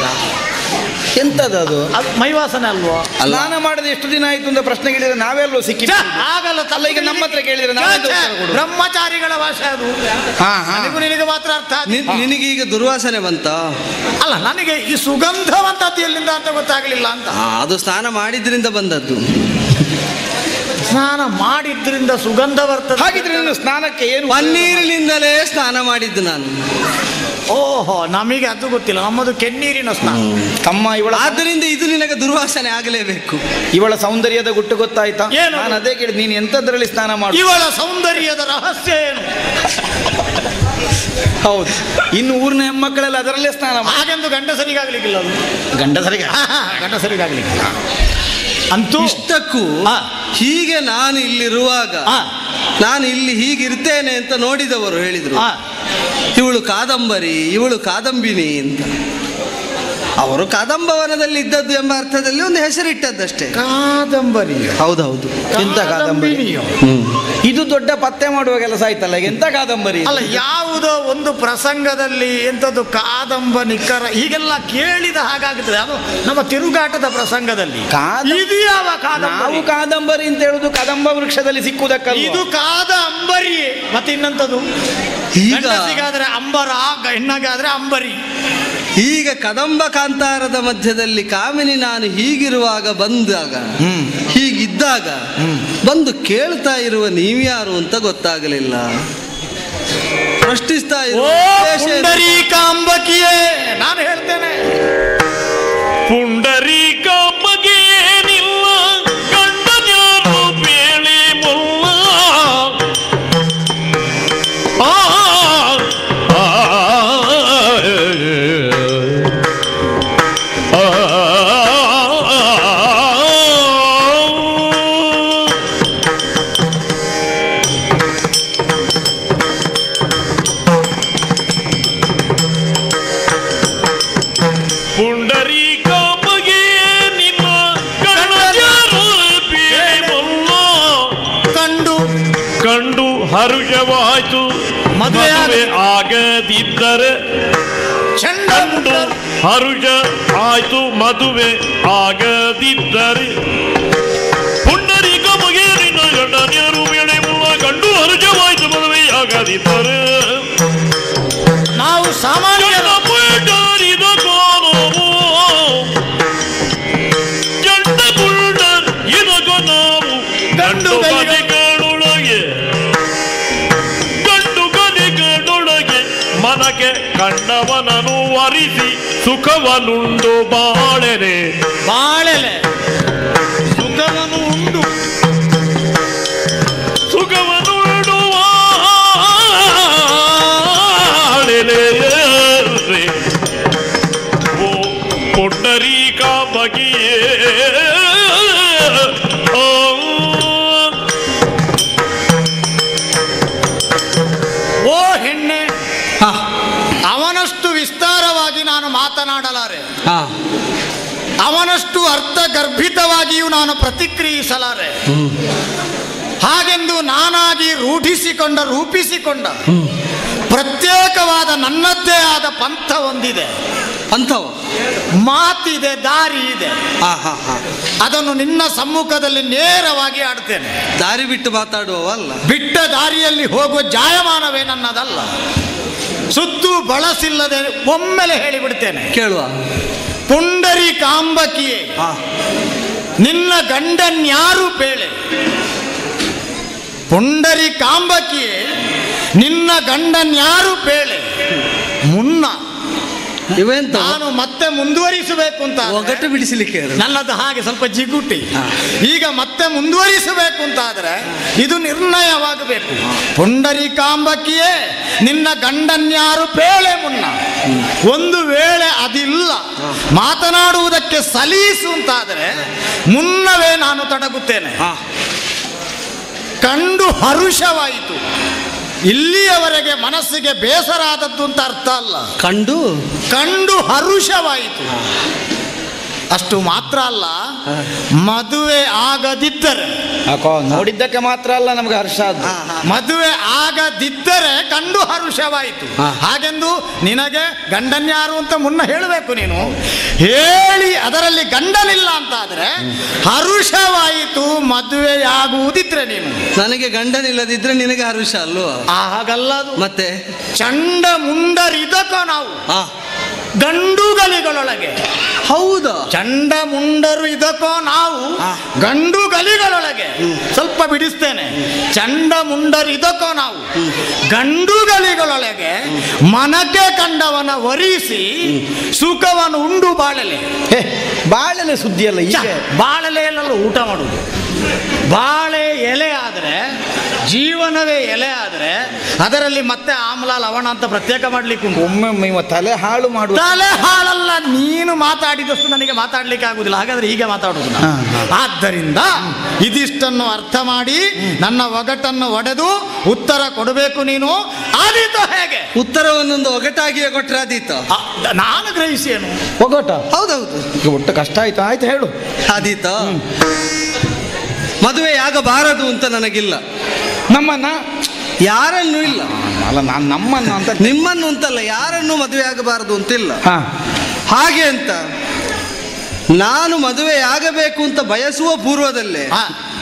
ಎಂತದದು ಅದು ಮೈವಾಸನೆ ಅಲ್ವಾ ಅಲ್ಲ. ಸ್ನಾನ ಮಾಡದೆ ಎಷ್ಟು ದಿನ ಆಯ್ತು ಅಂತ ಪ್ರಶ್ನೆ ಕೇಳಿದ್ರೆ ನಾವೆಲ್ಲೋ ಸಿಕ್ಕಿ ಛೆ, ಆಗಲ್ಲ ಅಲ್ಲ, ಈಗ ನಮ್ಮ ಹತ್ರ ಕೇಳಿದ್ರೆ ಛೆ, ನಾವೆಂತ ಛೆ, ಉತ್ತರ ಕೊಡುದು? ಬ್ರಹ್ಮಚಾರಿಗಳ ಭಾಷೆ ಅದು ಹಾ ಹಾ ನನಗೂ ನಿನಗೆ ಮಾತ್ರ ಅರ್ಥ ಆಗಿದೆ. ನಿನ್- ನಿನಗೀಗ ದುರ್ವಾಸನೆ ಬಂತ ಅಲ್ಲ ನನಗೆ ಈ ಸುಗಂಧವಂತದ್ದು ಎಲ್ಲಿಂದ ಅಂತ ಗೊತ್ತಾಗಲಿಲ್ಲ ಅಂತ ಅದು ಸ್ನಾನ ಮಾಡಿದ್ರಿಂದ ಬಂದದ್ದು ಸ್ನಾನ ಮಾಡಿದ್ರಿಂದ ಸುಗಂಧ ಬರ್ತದೆ ಹಾಗಿದ್ರೆ ನೀನು ಸ್ನಾನಕ್ಕೆ ಏನು ಪನ್ನೀರಿನಿಂದಲೇ ಸ್ನಾನ ಮಾಡಿದ್ದು ನಾನು ಓಹೋ ನಮಗೆ ಅದು ಗೊತ್ತಿಲ್ಲ ನಮ್ಮದು ಕೆನ್ನೀರಿನ ಸ್ನಾನ ತಮ್ಮ ಇವಳ ಆದ್ದರಿಂದ ಇದು ನಿನಗೆ ದುರ್ವಾಸನೆ ಆಗಲೇಬೇಕು ಇವಳ ಸೌಂದರ್ಯದ ಗುಟ್ಟು ಗೊತ್ತಾಯ್ತಾ ಏನು? ನಾನು ಅದೇ ಕೇಳಿದ್ ನೀನು ಎಂತದ್ರಲ್ಲಿ ಸ್ನಾನ ಮಾಡು ಇವಳ ಸೌಂದರ್ಯದ ರಹಸ್ಯ ಏನು ಹೌದು ಇನ್ನು ಊರಿನ ಹೆಣ್ಮಕ್ಕಳೆಲ್ಲ ಅದರಲ್ಲೇ ಸ್ನಾನ ಮಾಡಿ ಹಾಗೆಂದು ಗಂಡಸರಿಗಾಗ್ಲಿಕ್ಕಿಲ್ಲ ಅದು ಗಂಡಸರಿಗೆ ಹಾ, ಹಾ, ಗಂಡಸರಿಗಾಗ್ಲಿಕ್ಕಿಲ್ಲ ಅಂತೂ ಇಷ್ಟಕ್ಕೂ ಹಾ. ಹೀಗೆ ನಾನು ಇಲ್ಲಿರುವಾಗ ಹಾ. ನಾನು ಇಲ್ಲಿ ಹೀಗಿರ್ತೇನೆ ಅಂತ ನೋಡಿದವರು ಹೇಳಿದ್ರು ಹಾ. ಇವಳು ಕಾದಂಬರಿ ಇವಳು ಕಾದಂಬಿನಿ ಅಂತ ಅವರು ಕದಂಬವನದಲ್ಲಿ ಇದ್ದದ್ದು ಎಂಬ ಅರ್ಥದಲ್ಲಿ ಒಂದು ಹೆಸರಿಟ್ಟದ್ದಷ್ಟೇ ಕಾದಂಬರಿ ಹೌದೌದು ಎಂತ ಕಾದಂಬರಿ ಕಾದಂಬಿನಿಯೋ? ಇದು ದೊಡ್ಡ ಪತ್ತೆ ಮಾಡುವ ಕೆಲಸ ಆಯ್ತಲ್ಲ ಈಗ ಎಂತ ಕಾದಂಬರಿ ಅಲ್ಲ ಯಾವುದೋ ಒಂದು ಪ್ರಸಂಗದಲ್ಲಿ ಎಂಥದ್ದು ಕಾದಂಬ ನಿಕ್ಕರ ಹೀಗೆಲ್ಲ ಕೇಳಿದ ಹಾಗಾಗುತ್ತದೆ ಅದು ನಮ್ಮ ತಿರುಗಾಟದ ಪ್ರಸಂಗದಲ್ಲಿ ಕಾದ- ಇದು ಯಾವ ನಾವು ಕಾದಂಬರಿ ಕಾದಂಬರಿ ಅಂತ ಹೇಳುದು ಕದಂಬ ವೃಕ್ಷದಲ್ಲಿ ಸಿಕ್ಕುವುದಕ್ಕಲ್ಲ ಇದು ಕಾದ ಅಂಬರಿ ಮತ್ತೆ ಇನ್ನಂಥದ್ದು ಈಗ ಗಂಡಸಿಗಾದ್ರೆ ಅಂಬರ ಹೆಣ್ಣಗಾದ್ರೆ ಅಂಬರಿ ಈಗ ಕದಂಬ ಕಾಂತಾರದ ಮಧ್ಯದಲ್ಲಿ ಕಾಮಿನಿ ನಾನು ಹೀಗಿರುವಾಗ ಬಂದಾಗ ಹೀಗಿದ್ದಾಗ ಬಂದು ಕೇಳ್ತಾ ಇರುವ ನೀವ್ಯಾರು ಅಂತ ಗೊತ್ತಾಗಲಿಲ್ಲ ಪ್ರಶ್ನಿಸ್ತಾ ಓ ಇರುವ ಉದ್ದೇಶ ಏನು? ಪುಂಡರೀಕಾಂಬಕಿಯೇ ನಾನು ಹೇಳ್ತೇನೆ ಪುಂಡರೀಕ ಬಗೆಯೇನಿಲ್ಲ ಗಂಡನ್ಯಾರು ಬೇಳೆ ಮುಲ್ಲ ಆ, ಆ, ಆ, ಪುಂಡರೀಕ ಬಗೆಯ ನಿನ್ನ ಗಣಜರು ಬೇಳೆ ಮುಲ್ಲ ಕಂಡು ಕಂಡು ಹರುಷವಾಯ್ತು ಮದುವೆ ಮದುವೆ ಆಗದಿದ್ದರೆ ಚಂಡ ಕಂಡು ಹರುಷ ಆಯ್ತು ಮದುವೆ ಆಗದಿದ್ದರೆ ಪುಂಡರೀಕ ಬಗೆಯರಿನ ಗಂಡನಿಯರು ಬೇಳೆ ಮುಲ್ಲ ಕಂಡು ಹರುಷವಾಯ್ತು ಮದುವೆ ಆಗದಿದ್ದರೆ ನಾವು ಸಾಮಾನ್ಯರು ಜಂಡ ಕೋನವು ಜಂಡ ಕುಳ್ಳ ಇದಗೊ ನಾವು ಗಂಡು ಗಲಿಗಳೊಳಗೆ ಗಂಡು ಗಲಿಗಳೊಳಗೆ ಮನಕ್ಕೆ ಕಂಡವನನು ವರಿಸಿ ಸುಖವನುಂಡು ಬಾಳೆನೆ ಬಾಳೆಲೆ ಸುಖವನ್ನು ಉಂಡು ಸುಖವನುಂಡು ಬಾಳೆನೆ ಓ ಪುಂಡರೀಕ ಬಗೆಯೇ ಆ ಓ ಹೆಣ್ಣೆ ಹಾ, ಅವನಷ್ಟು ವಿಸ್ತಾರವಾಗಿ ನಾನು ಮಾತನಾಡಲಾರೆ ಹಾ. ಅವನಷ್ಟು ಅರ್ಥಗರ್ಭಿತವಾಗಿಯೂ ನಾನು ಪ್ರತಿಕ್ರಿಯಿಸಲಾರೆ ಹಾಗೆಂದು ನಾನಾಗಿ ರೂಢಿಸಿಕೊಂಡ ರೂಪಿಸಿಕೊಂಡ ಪ್ರತ್ಯೇಕವಾದ ನನ್ನದ್ದೇ ಆದ ಪಂಥ ಒಂದಿದೆ ಅಂಥವ ಮಾತಿದೆ ದಾರಿ ಇದೆ ಹಾ ಹಾ ಹಾ ಅದನ್ನು ನಿನ್ನ ಸಮ್ಮುಖದಲ್ಲಿ ನೇರವಾಗಿ ಆಡ್ತೇನೆ ದಾರಿ ಬಿಟ್ಟು ಮಾತಾಡುವವಲ್ಲ ಬಿಟ್ಟ ದಾರಿಯಲ್ಲಿ ಹೋಗುವ ಜಾಯಮಾನವೇ ನನ್ನದಲ್ಲ ಸುತ್ತು ಬಳಸಿಲ್ಲದೆ ಒಮ್ಮೆಲೆ ಹೇಳಿಬಿಡ್ತೇನೆ ಕೇಳುವ ಪುಂಡರಿ ಕಾಂಬಕಿಯೇ ಹಾ ನಿನ್ನ ಗಂಡನ್ಯಾರು ಬೇಳೆ ಪುಂಡರಿ ಕಾಂಬಕಿಯೇ ನಿನ್ನ ಗಂಡನ್ಯಾರು ಬೇಳೆ ಮುನ್ನ ಇವೆಂತ ನಾನು ಮತ್ತೆ ಮುಂದುವರಿಸಬೇಕು ಅಂತ ಒಗಟು ಬಿಡಿಸಲಿಕ್ಕೆ ಇರೋದು. ನನ್ನದು ಹಾಗೆ ಸ್ವಲ್ಪ ಜಿಗುಟಿ ಹಾ. ಈಗ ಮತ್ತೆ ಮುಂದುವರಿಸಬೇಕು ಅಂತ ಆದ್ರೆ ಇದು ನಿರ್ಣಯವಾಗಬೇಕು ಪುಂಡರೀಕಾಂಬಕಿಯೇ ನಿನ್ನ ಗಂಡನ್ಯಾರು ಬೇಳೆ ಮುನ್ನ ಒಂದು ವೇಳೆ ಅದಿಲ್ಲ ಮಾತನಾಡುವುದಕ್ಕೆ ಸಲೀಸು ಅಂತಾದರೆ ಮುನ್ನವೇ ನಾನು ತಡಗುತ್ತೇನೆ ಹಾ ಕಂಡು ಹರುಷವಾಯಿತು ಇಲ್ಲಿಯವರೆಗೆ ಮನಸ್ಸಿಗೆ ಬೇಸರ ಆದದ್ದು ಅಂತ ಅರ್ಥ ಅಲ್ಲ ಕಂಡು ಕಂಡು ಹರುಷವಾಯಿತು ಅಷ್ಟು ಮಾತ್ರ ಅಲ್ಲ ಮದುವೆ ಆಗದಿದ್ದರೆ ಯಾಕೋ ನೋಡಿದ್ದಕ್ಕೆ ಮಾತ್ರ ಅಲ್ಲ ನಮ್ಗೆ ಹರ್ಷ ಅದು ಮದುವೆ ಆಗದಿದ್ದರೆ ಕಂಡು ಹರುಷವಾಯಿತು ಹಾ. ಹಾಗೆಂದು ನಿನಗೆ ಗಂಡನ್ಯಾರು ಅಂತ ಮುನ್ನ ಹೇಳಬೇಕು ನೀನು ಹೇಳಿ ಅದರಲ್ಲಿ ಗಂಡನಿಲ್ಲ ಅಂತ ಆದ್ರೆ ಹರುಷವಾಯಿತು ಮದುವೆಯಾಗುವುದಿದ್ರೆ ನೀನು ನನಗೆ ಗಂಡನಿಲ್ಲದಿದ್ರೆ ನಿನಗೆ ಹರುಷ ಅಲ್ವಾ ಹಾಗಲ್ಲ ಅದು ಮತ್ತೆ ಚಂಡ ಮುಂಡರಿದಕೋ ನಾವು ಹಾ ಗಂಡುಗಲಿಗಳೊಳಗೆ ಹೌದಾ ಚಂಡ ಮುಂಡರು ಇದಕ್ಕೋ ನಾವು ಆ. ಗಂಡು ಗಲಿಗಳೊಳಗೆ ಸ್ವಲ್ಪ ಬಿಡಿಸ್ತೇನೆ ಚಂಡ ಮುಂಡರು ಇದಕ್ಕೋ ನಾವು ಗಂಡು ಗಲಿಗಳೊಳಗೆ ಮನಕ್ಕೆ ಕಂಡವನ ವರಿಸಿ ಸುಖವನ್ನು ಉಂಡು ಬಾಳಲೆ ಹೇ ಬಾಳೆಲೆ ಸುದ್ದಿ ಅಲ್ಲ ಛ, ಈಗ ಬಾಳೆಲೆ ಎಲ್ಲ ಊಟ ಮಾಡುದು ಬಾಳೆ ಎಲೆ ಆದ್ರೆ ಜೀವನವೇ ಎಲೆ ಆದ್ರೆ ಅದರಲ್ಲಿ ಮತ್ತೆ ಆಮ್ಲ ಲವಣ ಅಂತ ಪ್ರತ್ಯೇಕ ಮಾಡ್ಲಿಕ್ಕೆ ಉಂಟು ಒಮ್ಮೊಮ್ಮೆ ಇವ ತಲೆ ಹಾಳು ಮಾಡುವ ತಲೆ ಹಾಳಲ್ಲ ನೀನು ಮಾತಾಡಿದಷ್ಟು ನನಗೆ ಮಾತಾಡ್ಲಿಕ್ಕೆ ಆಗುದಿಲ್ಲ ಹಾಗಾದ್ರೆ ಹೀಗೆ ಮಾತಾಡುದು ನಾನು. ಹಾ, ಹಾ. ಆದ್ದರಿಂದ ಇದಿಷ್ಟನ್ನು ಅರ್ಥ ಮಾಡಿ ನನ್ನ ಒಗಟನ್ನು ಒಡೆದು ಉತ್ತರ ಕೊಡಬೇಕು ನೀನು ಆದೀತು ಹೇಗೆ ಉತ್ತರವನ್ನೊಂದು ಒಗಟಾಗಿಯೇ ಕೊಟ್ರೆ ಆದೀತು ಆ, ನಾನು ಗ್ರಹಿಸೇನು ಒಗಟ ಹೌದೌದು ಈಗ ಒಟ್ಟು ಕಷ್ಟ ಆಯ್ತು ಆಯ್ತು ಹೇಳು ಆದೀತ ಮದುವೆ ಆಗಬಾರದು ಅಂತ ನನಗಿಲ್ಲ ನಮ್ಮನ್ನ ಯಾರನ್ನೂ ಇಲ್ಲ ಅಲ್ಲ ನಾನು ನಮ್ಮನ್ನ ಅಂತ ನಿಮ್ಮನ್ನು ಅಂತಲ್ಲ ಯಾರನ್ನೂ ಮದುವೆ ಆಗಬಾರದು ಅಂತಿಲ್ಲ ಹಾ ಹಾಗೆ ಅಂತ ನಾನು ಮದುವೆ ಆಗಬೇಕು ಅಂತ ಬಯಸುವ ಪೂರ್ವದಲ್ಲೇ ಆ,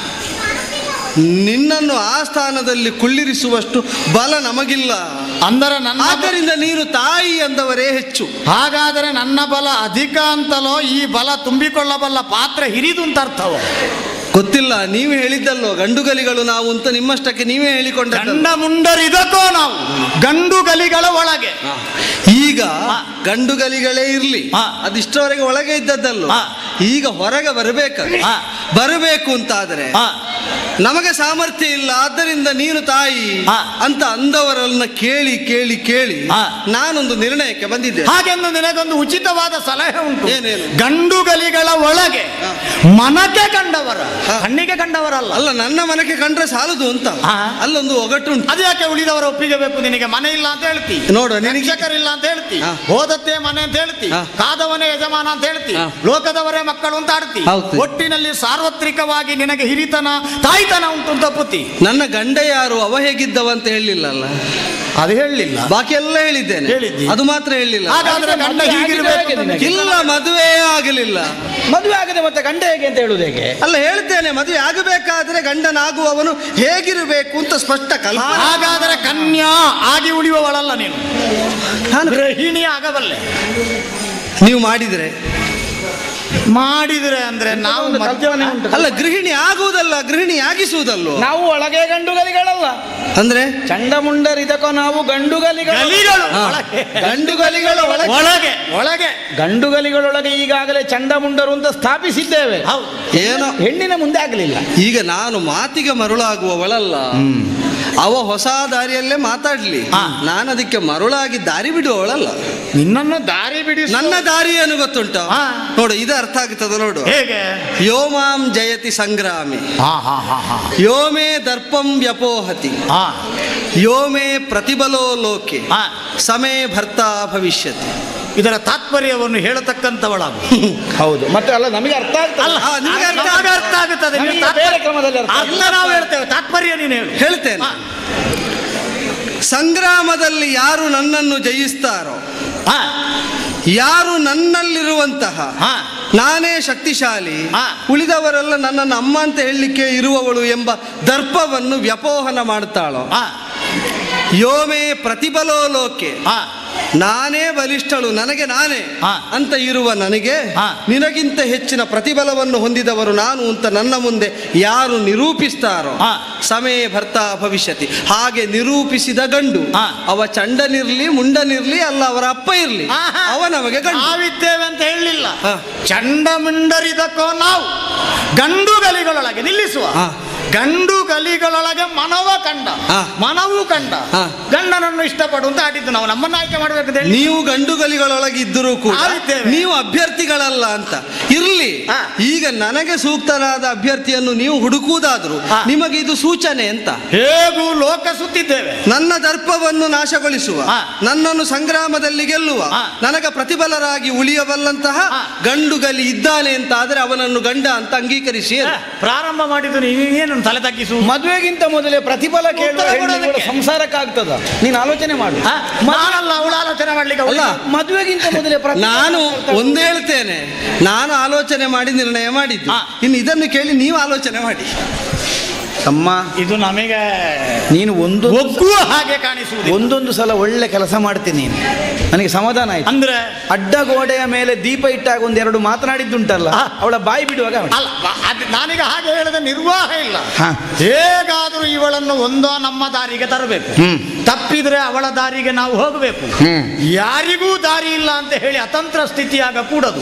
ನಿನ್ನನ್ನು ಆ ಸ್ಥಾನದಲ್ಲಿ ಕುಳ್ಳಿರಿಸುವಷ್ಟು ಬಲ ನಮಗಿಲ್ಲ ಅಂದರೆ ನನ್ನ ಆದ್ದರಿಂದ ನೀನು ತಾಯಿ ಅಂದವರೇ ಹೆಚ್ಚು ಹಾಗಾದರೆ ನನ್ನ ಬಲ ಅಧಿಕ ಅಂತಲೋ ಈ ಬಲ ತುಂಬಿಕೊಳ್ಳಬಲ್ಲ ಪಾತ್ರ ಹಿರಿದು ಅಂತ ಅರ್ಥವೋ ಗೊತ್ತಿಲ್ಲ ನೀವು ಹೇಳಿದ್ದಲ್ಲೋ ಗಂಡುಗಲಿಗಳು ನಾವು ಅಂತ ನಿಮ್ಮಷ್ಟಕ್ಕೆ ನೀವೇ ಹೇಳಿಕೊಂಡ ಗಂಡ ಮುಂಡರಿದಕೋ ನಾವು ಗಂಡು ಗಲಿಗಳ ಒಳಗೆ ಈಗ ಹಾ. ಗಂಡುಗಲಿಗಳೇ ಇರ್ಲಿ ಹಾ. ಅದಿಷ್ಟವರೆಗೆ ಒಳಗೆ ಇದ್ದದ್ದಲ್ಲೋ ಹಾ. ಈಗ ಹೊರಗೆ ಬರಬೇಕು ಹಾ. ಬರಬೇಕು ಅಂತಾದರೆ ಆ, ನಮಗೆ ಸಾಮರ್ಥ್ಯ ಇಲ್ಲ ಆದ್ದರಿಂದ ನೀನು ತಾಯಿ ಹಾ. ಅಂತ ಅಂದವರನ್ನ ಕೇಳಿ ಕೇಳಿ ಕೇಳಿ ಹಾ. ನಾನೊಂದು ನಿರ್ಣಯಕ್ಕೆ ಬಂದಿದ್ದೆ ಹಾಗೆಂದು ನಿನಗೊಂದು ಉಚಿತವಾದ ಸಲಹೆ ಉಂಟು ಏನೇನು? ಗಂಡು ಗಲಿಗಳ ಒಳಗೆ ಹಾ. ಮನಕ್ಕೆ ಕಂಡವರ ಹಾ. ಕಣ್ಣಿಗೆ ಕಂಡವರಲ್ಲ ಅಲ್ಲ ನನ್ನ ಮನಕ್ಕೆ ಕಂಡ್ರೆ ಸಾಲದು ಅಂತ ಹಾ. ಅಲ್ಲೊಂದು ಒಗಟುಂಟು ಅದು ಯಾಕೆ ಉಳಿದವರ ಒಪ್ಪಿಗೆ ಬೇಕು ನಿನಗೆ ಮನೆ ಇಲ್ಲ ಅಂತ ಹೇಳ್ತಿ ನೋಡು, ನಿನಗೆ- ಶಿಕ್ಷಕರಿಲ್ಲ ಅಂತ ಹೇಳ್ತಿ ಹಾ. ಹೋದದ್ದೇ ಮನೆ ಅಂತ ಹೇಳ್ತಿ ಹಾ. ಕಾದವನೇ ಯಜಮಾನ ಅಂತ ಹೇಳ್ತಿ ಹಾ. ಲೋಕದವರೇ ಮಕ್ಕಳು ಅಂತ ಆಡ್ತಿ ಹೌದು. ಒಟ್ಟಿನಲ್ಲಿ ಸಾರ್ವತ್ರಿಕವಾಗಿ ನಿನಗೆ ಹಿರಿತನ ತಾಯ್ತನ ಉಂಟು ಅಂತ ಒಪ್ಪುತ್ತಿ ನನ್ನ ಗಂಡ ಯಾರು ಅವ ಹೇಗಿದ್ದವ ಅಂತ ಹೇಳಲಿಲ್ಲ ಅಲ್ಲ ಅದು ಹೇಳಲಿಲ್ಲ ಬಾಕಿ ಎಲ್ಲ ಹೇಳಿದ್ದೇನೆ ಹೇಳಿದ್ದಿ. ಅದು ಮಾತ್ರ ಹೇಳಲಿಲ್ಲ ಹಾಗಾದ್ರೆ ಗಂಡ ಮದುವೆ ಹೀಗಿರ್ಬೇಕು ಆಗಿದೆ ಅಂತ ನಿನಗೆ. ಇಲ್ಲ ಮದುವೆ ಆಗಲಿಲ್ಲ ಮದುವೆ ಆಗದೆ ಮತ್ತೆ ಗಂಡ ಹೇಗೆ ಅಂತ ಹೇಳುದು ಹೇಗೆ ಅಲ್ಲ ಹೇಳ್ತೇನೆ ಮದುವೆ ಆಗಬೇಕಾದ್ರೆ ಗಂಡನಾಗುವವನು ಹೇಗಿರಬೇಕು ಅಂತ ಸ್ಪಷ್ಟ ಕಲ್ಪನೆ ಹಾಗಾದರೆ ಕನ್ಯಾ ಆಗಿ ಉಳಿಯುವವಳಲ್ಲ ನೀನು ನಾನು- ಗೃಹಿಣಿ ಆಗಬಲ್ಲೆ ನೀವು ಮಾಡಿದ್ರೆ ಮಾಡಿದ್ರೆ ಅಂದ್ರೆ ನಾವು ಒಂದು ಮಧ್ಯ ಕಲ್ಪನೆ ಉಂಟು. ಅಲ್ಲ ಗೃಹಿಣಿ ಆಗುವುದಲ್ಲ ಗೃಹಿಣಿ ಆಗಿಸುವುದಲ್ವೋ ನಾವು ಒಳಗೆ ಗಂಡುಗಲಿಗಳಲ್ಲ ಅಂದ್ರೆ ಚಂಡಮುಂಡರಿದಕೋ ನಾವು ಗಂಡುಗಲಿಗಳು ಗಲಿಗಳು ಹಾ. ಒಳಗೆ. ಗಂಡುಗಲಿಗಳ ಒಳಗೆ ಒಳಗೆ ಒಳಗೆ ಗಂಡುಗಲಿಗಳೊಳಗೆ ಈಗಾಗಲೇ ಚಂಡಮುಂಡರು ಅಂತ ಸ್ಥಾಪಿಸಿದ್ದೇವೆ ಹೌದು ಏನೋ ಹೆಣ್ಣಿನ ಮುಂದೆ ಆಗಲಿಲ್ಲ ಈಗ ನಾನು ಮಾತಿಗೆ ಮರುಳಾಗುವವಳಲ್ಲ ಅವ ಹೊಸ ದಾರಿಯಲ್ಲೇ ಮಾತಾಡ್ಲಿ ಹಾ. ನಾನು ಅದಕ್ಕೆ ಮರುಳಾಗಿ ದಾರಿ ಬಿಡುವವಳಲ್ಲ ನಿನ್ನನ್ನು ದಾರಿ ಬಿಡಿಸಿ ನನ್ನ ದಾರಿ ಏನು ಗೊತ್ತುಂಟ ಹಾ. ನೋಡು ಇದು ಅರ್ಥ ಆಗ್ತದ ನೋಡು ಹೇಗೆ ಯೋಮಾಂ ಜಯತಿ ಸಂಗ್ರಾಮಿ ಹಾ ಹಾ ಹಾ ಹಾ ಯೋಮೇ ದರ್ಪಂ ವ್ಯಪೋಹತಿ ಹಾ ಯೋಮೇ ಪ್ರತಿಬಲೋ ಲೋಕೆ ಹಾ. ಸಮೇ ಭರ್ತಾ ಭವಿಷ್ಯತಿ ಇದರ ತಾತ್ಪರ್ಯವನ್ನು ಹೇಳತಕ್ಕಂಥವಳಾಗು ಹೌದು ಮತ್ತೆ ಅಲ್ಲ ನಮಗೆ ಅರ್ಥ ಆಗ್ತದೆ ಅಲ್ಲ ಹಾ, ನಿಮಗೆ ಅರ್ಥ ನಮಗೆ ಅರ್ಥ ಆಗುತ್ತದೆ ನೀವು ನಮಗೆ ತಾತ್ಪರ್ಯ- ಬೇರೆ ಕ್ರಮದಲ್ಲಿ ಅರ್ಥ ಅಲ್ಲ ನಾವು ಹೇಳ್ತೇವೆ ತಾತ್ಪರ್ಯ ನೀನು ಹೇಳು ಹೇಳ್ತೇನೆ ಹಾ. ಸಂಗ್ರಾಮದಲ್ಲಿ ಯಾರು ನನ್ನನ್ನು ಜಯಿಸ್ತಾರೋ ಹಾ ಯಾರು ನನ್ನಲ್ಲಿರುವಂತಹ ಹಾ ನಾನೇ ಶಕ್ತಿಶಾಲಿ ಹಾ. ಉಳಿದವರೆಲ್ಲ ನನ್ನನ್ನು ಅಮ್ಮ ಅಂತ ಹೇಳಲಿಕ್ಕೆ ಇರುವವಳು ಎಂಬ ದರ್ಪವನ್ನು ವ್ಯಪೋಹನ ಮಾಡ್ತಾಳೋ ಹಾ ಯೋಮೇ ಪ್ರತಿಬಲೋ ಲೋಕೆ ಹಾ ನಾನೇ ಬಲಿಷ್ಠಳು ನನಗೆ ನಾನೇ ಹಾ. ಅಂತ ಇರುವ ನನಗೆ ಹಾ. ನಿನಗಿಂತ ಹೆಚ್ಚಿನ ಪ್ರತಿಬಲವನ್ನು ಹೊಂದಿದವರು ನಾನು ಅಂತ ನನ್ನ ಮುಂದೆ ಯಾರು ನಿರೂಪಿಸ್ತಾರೋ ಹಾ. ಸಮಯ ಭರ್ತಾ ಭವಿಷ್ಯತಿ ಹಾಗೆ ನಿರೂಪಿಸಿದ ಗಂಡು ಹಾ. ಅವ ಚಂಡನಿರ್ಲಿ ಮುಂಡನಿರ್ಲಿ ಅಲ್ಲ ಅವರ ಅಪ್ಪ ಇರ್ಲಿ ಆಹಾ. ಅವ ನಮಗೆ ಗಂಡು ನಾವಿದ್ದೇವೆ ಅಂತ ಹೇಳಲಿಲ್ಲ ಹಾ. ಚಂಡಮಿಂಡರಿದಕ್ಕೋ ನಾವು ಗಂಡು ಗಲಿಗಳೊಳಗೆ ನಿಲ್ಲಿಸುವ ಹಾ. ಗಂಡು ಗಲಿಗಳೊಳಗೆ ಮನವ ಕಂಡ ಹಾ. ಮನವು ಕಂಡ ಹಾ. ಗಂಡನನ್ನು ಇಷ್ಟಪಡುವಂತ ಆಡಿದ್ದು ನಾವು ನಮ್ಮನ್ನ ಆಯ್ಕೆ ಮಾಡ್ಬೇಕು ಅಂತ ಹೇಳಿ ನೀವು ಗಂಡುಗಲಿಗಳೊಳಗೆ ಇದ್ದರೂ ಕೂಡ ನಾವಿದ್ದೇವೆ. ನೀವು ಅಭ್ಯರ್ಥಿಗಳಲ್ಲ ಅಂತ ಇರ್ಲಿ ಹಾ. ಈಗ ನನಗೆ ಸೂಕ್ತನಾದ ಅಭ್ಯರ್ಥಿಯನ್ನು ನೀವು ಹುಡುಕುವುದಾದ್ರು ಹಾ. ನಿಮಗೆ ಇದು ಸೂಚನೆ ಅಂತ ಹೇಗೂ ಲೋಕ ಸುತ್ತಿದ್ದೇವೆ ನನ್ನ ದರ್ಪವನ್ನು ನಾಶಗೊಳಿಸುವ ಹಾ. ನನ್ನನ್ನು ಸಂಗ್ರಾಮದಲ್ಲಿ ಗೆಲ್ಲುವ ಹಾ. ನನಗ ಪ್ರತಿಫಲರಾಗಿ ಉಳಿಯಬಲ್ಲಂತಹ ಹಾ. ಗಂಡುಗಲಿ ಇದ್ದಾನೆ ಅಂತ ಆದ್ರೆ ಅವನನ್ನು ಗಂಡ ಅಂತ ಅಂಗೀಕರಿಸಿ ಹ, ಪ್ರಾರಂಭ ಮಾಡಿದ್ದು ನೀವೇನು ತಲೆ ತಗ್ಗಿಸು ಮದುವೆಗಿಂತ ಮೊದಲೇ ಪ್ರತಿಫಲ ಕೇಳುವ ಉತ್ತರ ಹೆಣ್ಣುಗಳು ಕೊಡೋದಕ್ಕೆ. ಸಂಸಾರಕ್ಕಾಗ್ತದ ನೀನು ಆಲೋಚನೆ ಮಾಡು ಹ? ನಾನಲ್ಲ ಅವಳ ಆಲೋಚನೆ ಮಾಡ್ಲಿಕ್ಕೆ ಅಲ್ಲ ಅವಳಿಗೆ- ಮದುವೆಗಿಂತ ಮೊದಲೇ ಪ್ರತಿಫಲ ನಾನು ಕೇಳ್ತಾ ಒಂದು ಹೇಳ್ತೇನೆ ನಾನು ಆಲೋಚನೆ ಮಾಡಿ ನಿರ್ಣಯ ಮಾಡಿದ್ದು ಹಾ. ಇನ್ನು ಇದನ್ನು ಕೇಳಿ ನೀವು ಆಲೋಚನೆ ಮಾಡಿ ಅಮ್ಮ ಇದು ನಮಗೆ ನೀನು ಒಂದು ಒಗ್ಗುವ ಹಾಗೆ ಕಾಣಿಸುವುದು ಒಂದೊಂದು ಸಲ ಒಳ್ಳೆ ಕೆಲಸ ಮಾಡ್ತೀನಿ ನೀನು ನನಗೆ ಸಮಾಧಾನ ಆಯ್ತು ಅಂದ್ರೆ ಅಡ್ಡ ಗೋಡೆಯ ಮೇಲೆ ದೀಪ ಇಟ್ಟಾಗ ಒಂದೆರಡು ಮಾತನಾಡಿದ್ದುಂಟಲ್ಲ ಹಾ. ಅವಳ ಬಾಯಿ ಬಿಡುವಾಗ ಅವಳು. ಅಲ್ಲ ಬ- ಅದ್- ನಾನೀಗ ಹಾಗೆ ಹೇಳಿದ ನಿರ್ವಾಹ ಇಲ್ಲ ಹಾ. ಹೇಗಾದ್ರೂ ಇವಳನ್ನು ಒಂದೋ ನಮ್ಮ ದಾರಿಗೆ ತರಬೇಕು ಹ್ಮ್. ತಪ್ಪಿದ್ರೆ ಅವಳ ದಾರಿಗೆ ನಾವು ಹೋಗಬೇಕು ಹ್ಮ್. ಯಾರಿಗೂ ದಾರಿ ಇಲ್ಲ ಅಂತ ಹೇಳಿ ಅತಂತ್ರ ಸ್ಥಿತಿಯಾಗ ಕೂಡದು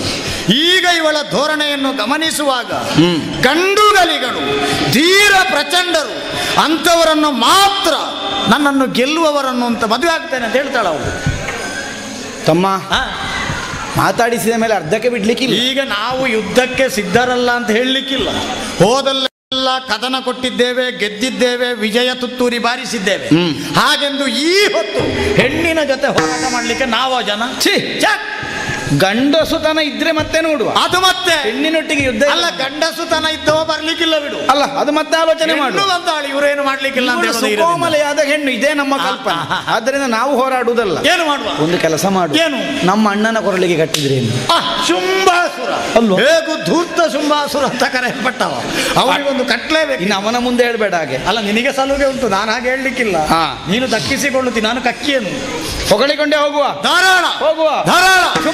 ಈಗ ಇವಳ ಧೋರಣೆಯನ್ನು ಗಮನಿಸುವಾಗ ಗಂಡುಗಲಿಗಳು ಧೀರ ಪ್ರಚಂಡರು ಅಂಥವರನ್ನು ಮಾತ್ರ ನನ್ನನ್ನು ಗೆಲ್ಲುವವರನ್ನು ಅಂತ ಮದುವೆ ಆಗ್ತೇನೆ ಅಂತ ಹೇಳ್ತಾಳ ಅವಳು ತಮ್ಮ ಮಾತಾಡಿಸಿದ ಮೇಲೆ ಅರ್ಧಕ್ಕೆ ಬಿಡ್ಲಿಕ್ಕಿಲ್ಲ ಈಗ ನಾವು ಯುದ್ಧಕ್ಕೆ ಸಿದ್ಧರಲ್ಲ ಅಂತ ಹೇಳಲಿಕ್ಕಿಲ್ಲ ಹೋದಲ್ಲೆಲ್ಲ ಕದನ ಕೊಟ್ಟಿದ್ದೇವೆ ಗೆದ್ದಿದ್ದೇವೆ ವಿಜಯ ತುತ್ತೂರಿ ಬಾರಿಸಿದ್ದೇವೆ ಹಾಗೆಂದು ಈ ಹೊತ್ತು ಹೆಣ್ಣಿನ ಜೊತೆ ಹೋರಾಟ ಮಾಡಲಿಕ್ಕೆ ನಾವು ಜನ ಛೀ ಛೆ! ಗಂಡಸುತನ ಇದ್ರೆ ಮತ್ತೆ ನೋಡುವ ಅದು ಮತ್ತೆ ಹೆಣ್ಣಿನೊಟ್ಟಿಗೆ ಯುದ್ಧ ಇಲ್ಲ. ಅಲ್ಲ ಗಂಡಸುತನ ಇದ್ದವ ಬರ್ಲಿಕ್ಕಿಲ್ಲ ಬಿಡು ಅಲ್ಲ ಅದು ಮತ್ತೆ ಆಲೋಚನೆ ಮಾಡು ಹೆಣ್ಣು ಅಂತಾಳು ಇವರೇನು ಮಾಡ್ಲಿಕ್ಕಿಲ್ಲ ಅಂತ ಇವಳು ಹೇಳೋದು ಇರೋದಿಲ್ಲ. ಸುಕೋಮಲೆಯಾದ ಹೆಣ್ಣು ಇದೇ ನಮ್ಮ ಕಲ್ಪನೆ ಆ, ಆ, ಆ. ಆದ್ದರಿಂದ ನಾವು ಹೋರಾಡುವುದಲ್ಲ ಏನು ಮಾಡುವ ಒಂದು ಕೆಲಸ ಮಾಡು ಏನು? ನಮ್ಮ ಅಣ್ಣನ ಕೊರಳಿಗೆ ಕಟ್ಟಿದ್ರೇನು ಆ, ಶುಂಭಾಸುರ ಅಲ್ವಾ? ಹೇಗೂ ಧೂರ್ತ ಶುಂಭಾಸುರ ಅಂತ ಕರೆಯಲ್ಪಟ್ಟವ ಅವನಿಗೊಂದು ಕಟ್ಲೇಬೇಕು ಇನ್ನು ಅವನ ಮುಂದೆ ಹೇಳ್ಬೇಡ ಹಾಗೆ ಅಲ್ಲ ನಿನಗೆ ಸಲುಗೆ ಉಂಟು ನಾನು ಹಾಗೆ ಹೇಳಲಿಕ್ಕಿಲ್ಲ ಹಾ. ನೀನು ದಕ್ಕಿಸಿಕೊಳ್ಳುತ್ತಿ ನಾನು ಕಕ್ಕಿಯನು ಹೊಗಳಿಕೊಂಡೇ ಹೋಗುವ ಧಾರಾಳ ಹೋಗುವ ಧಾರಾಳ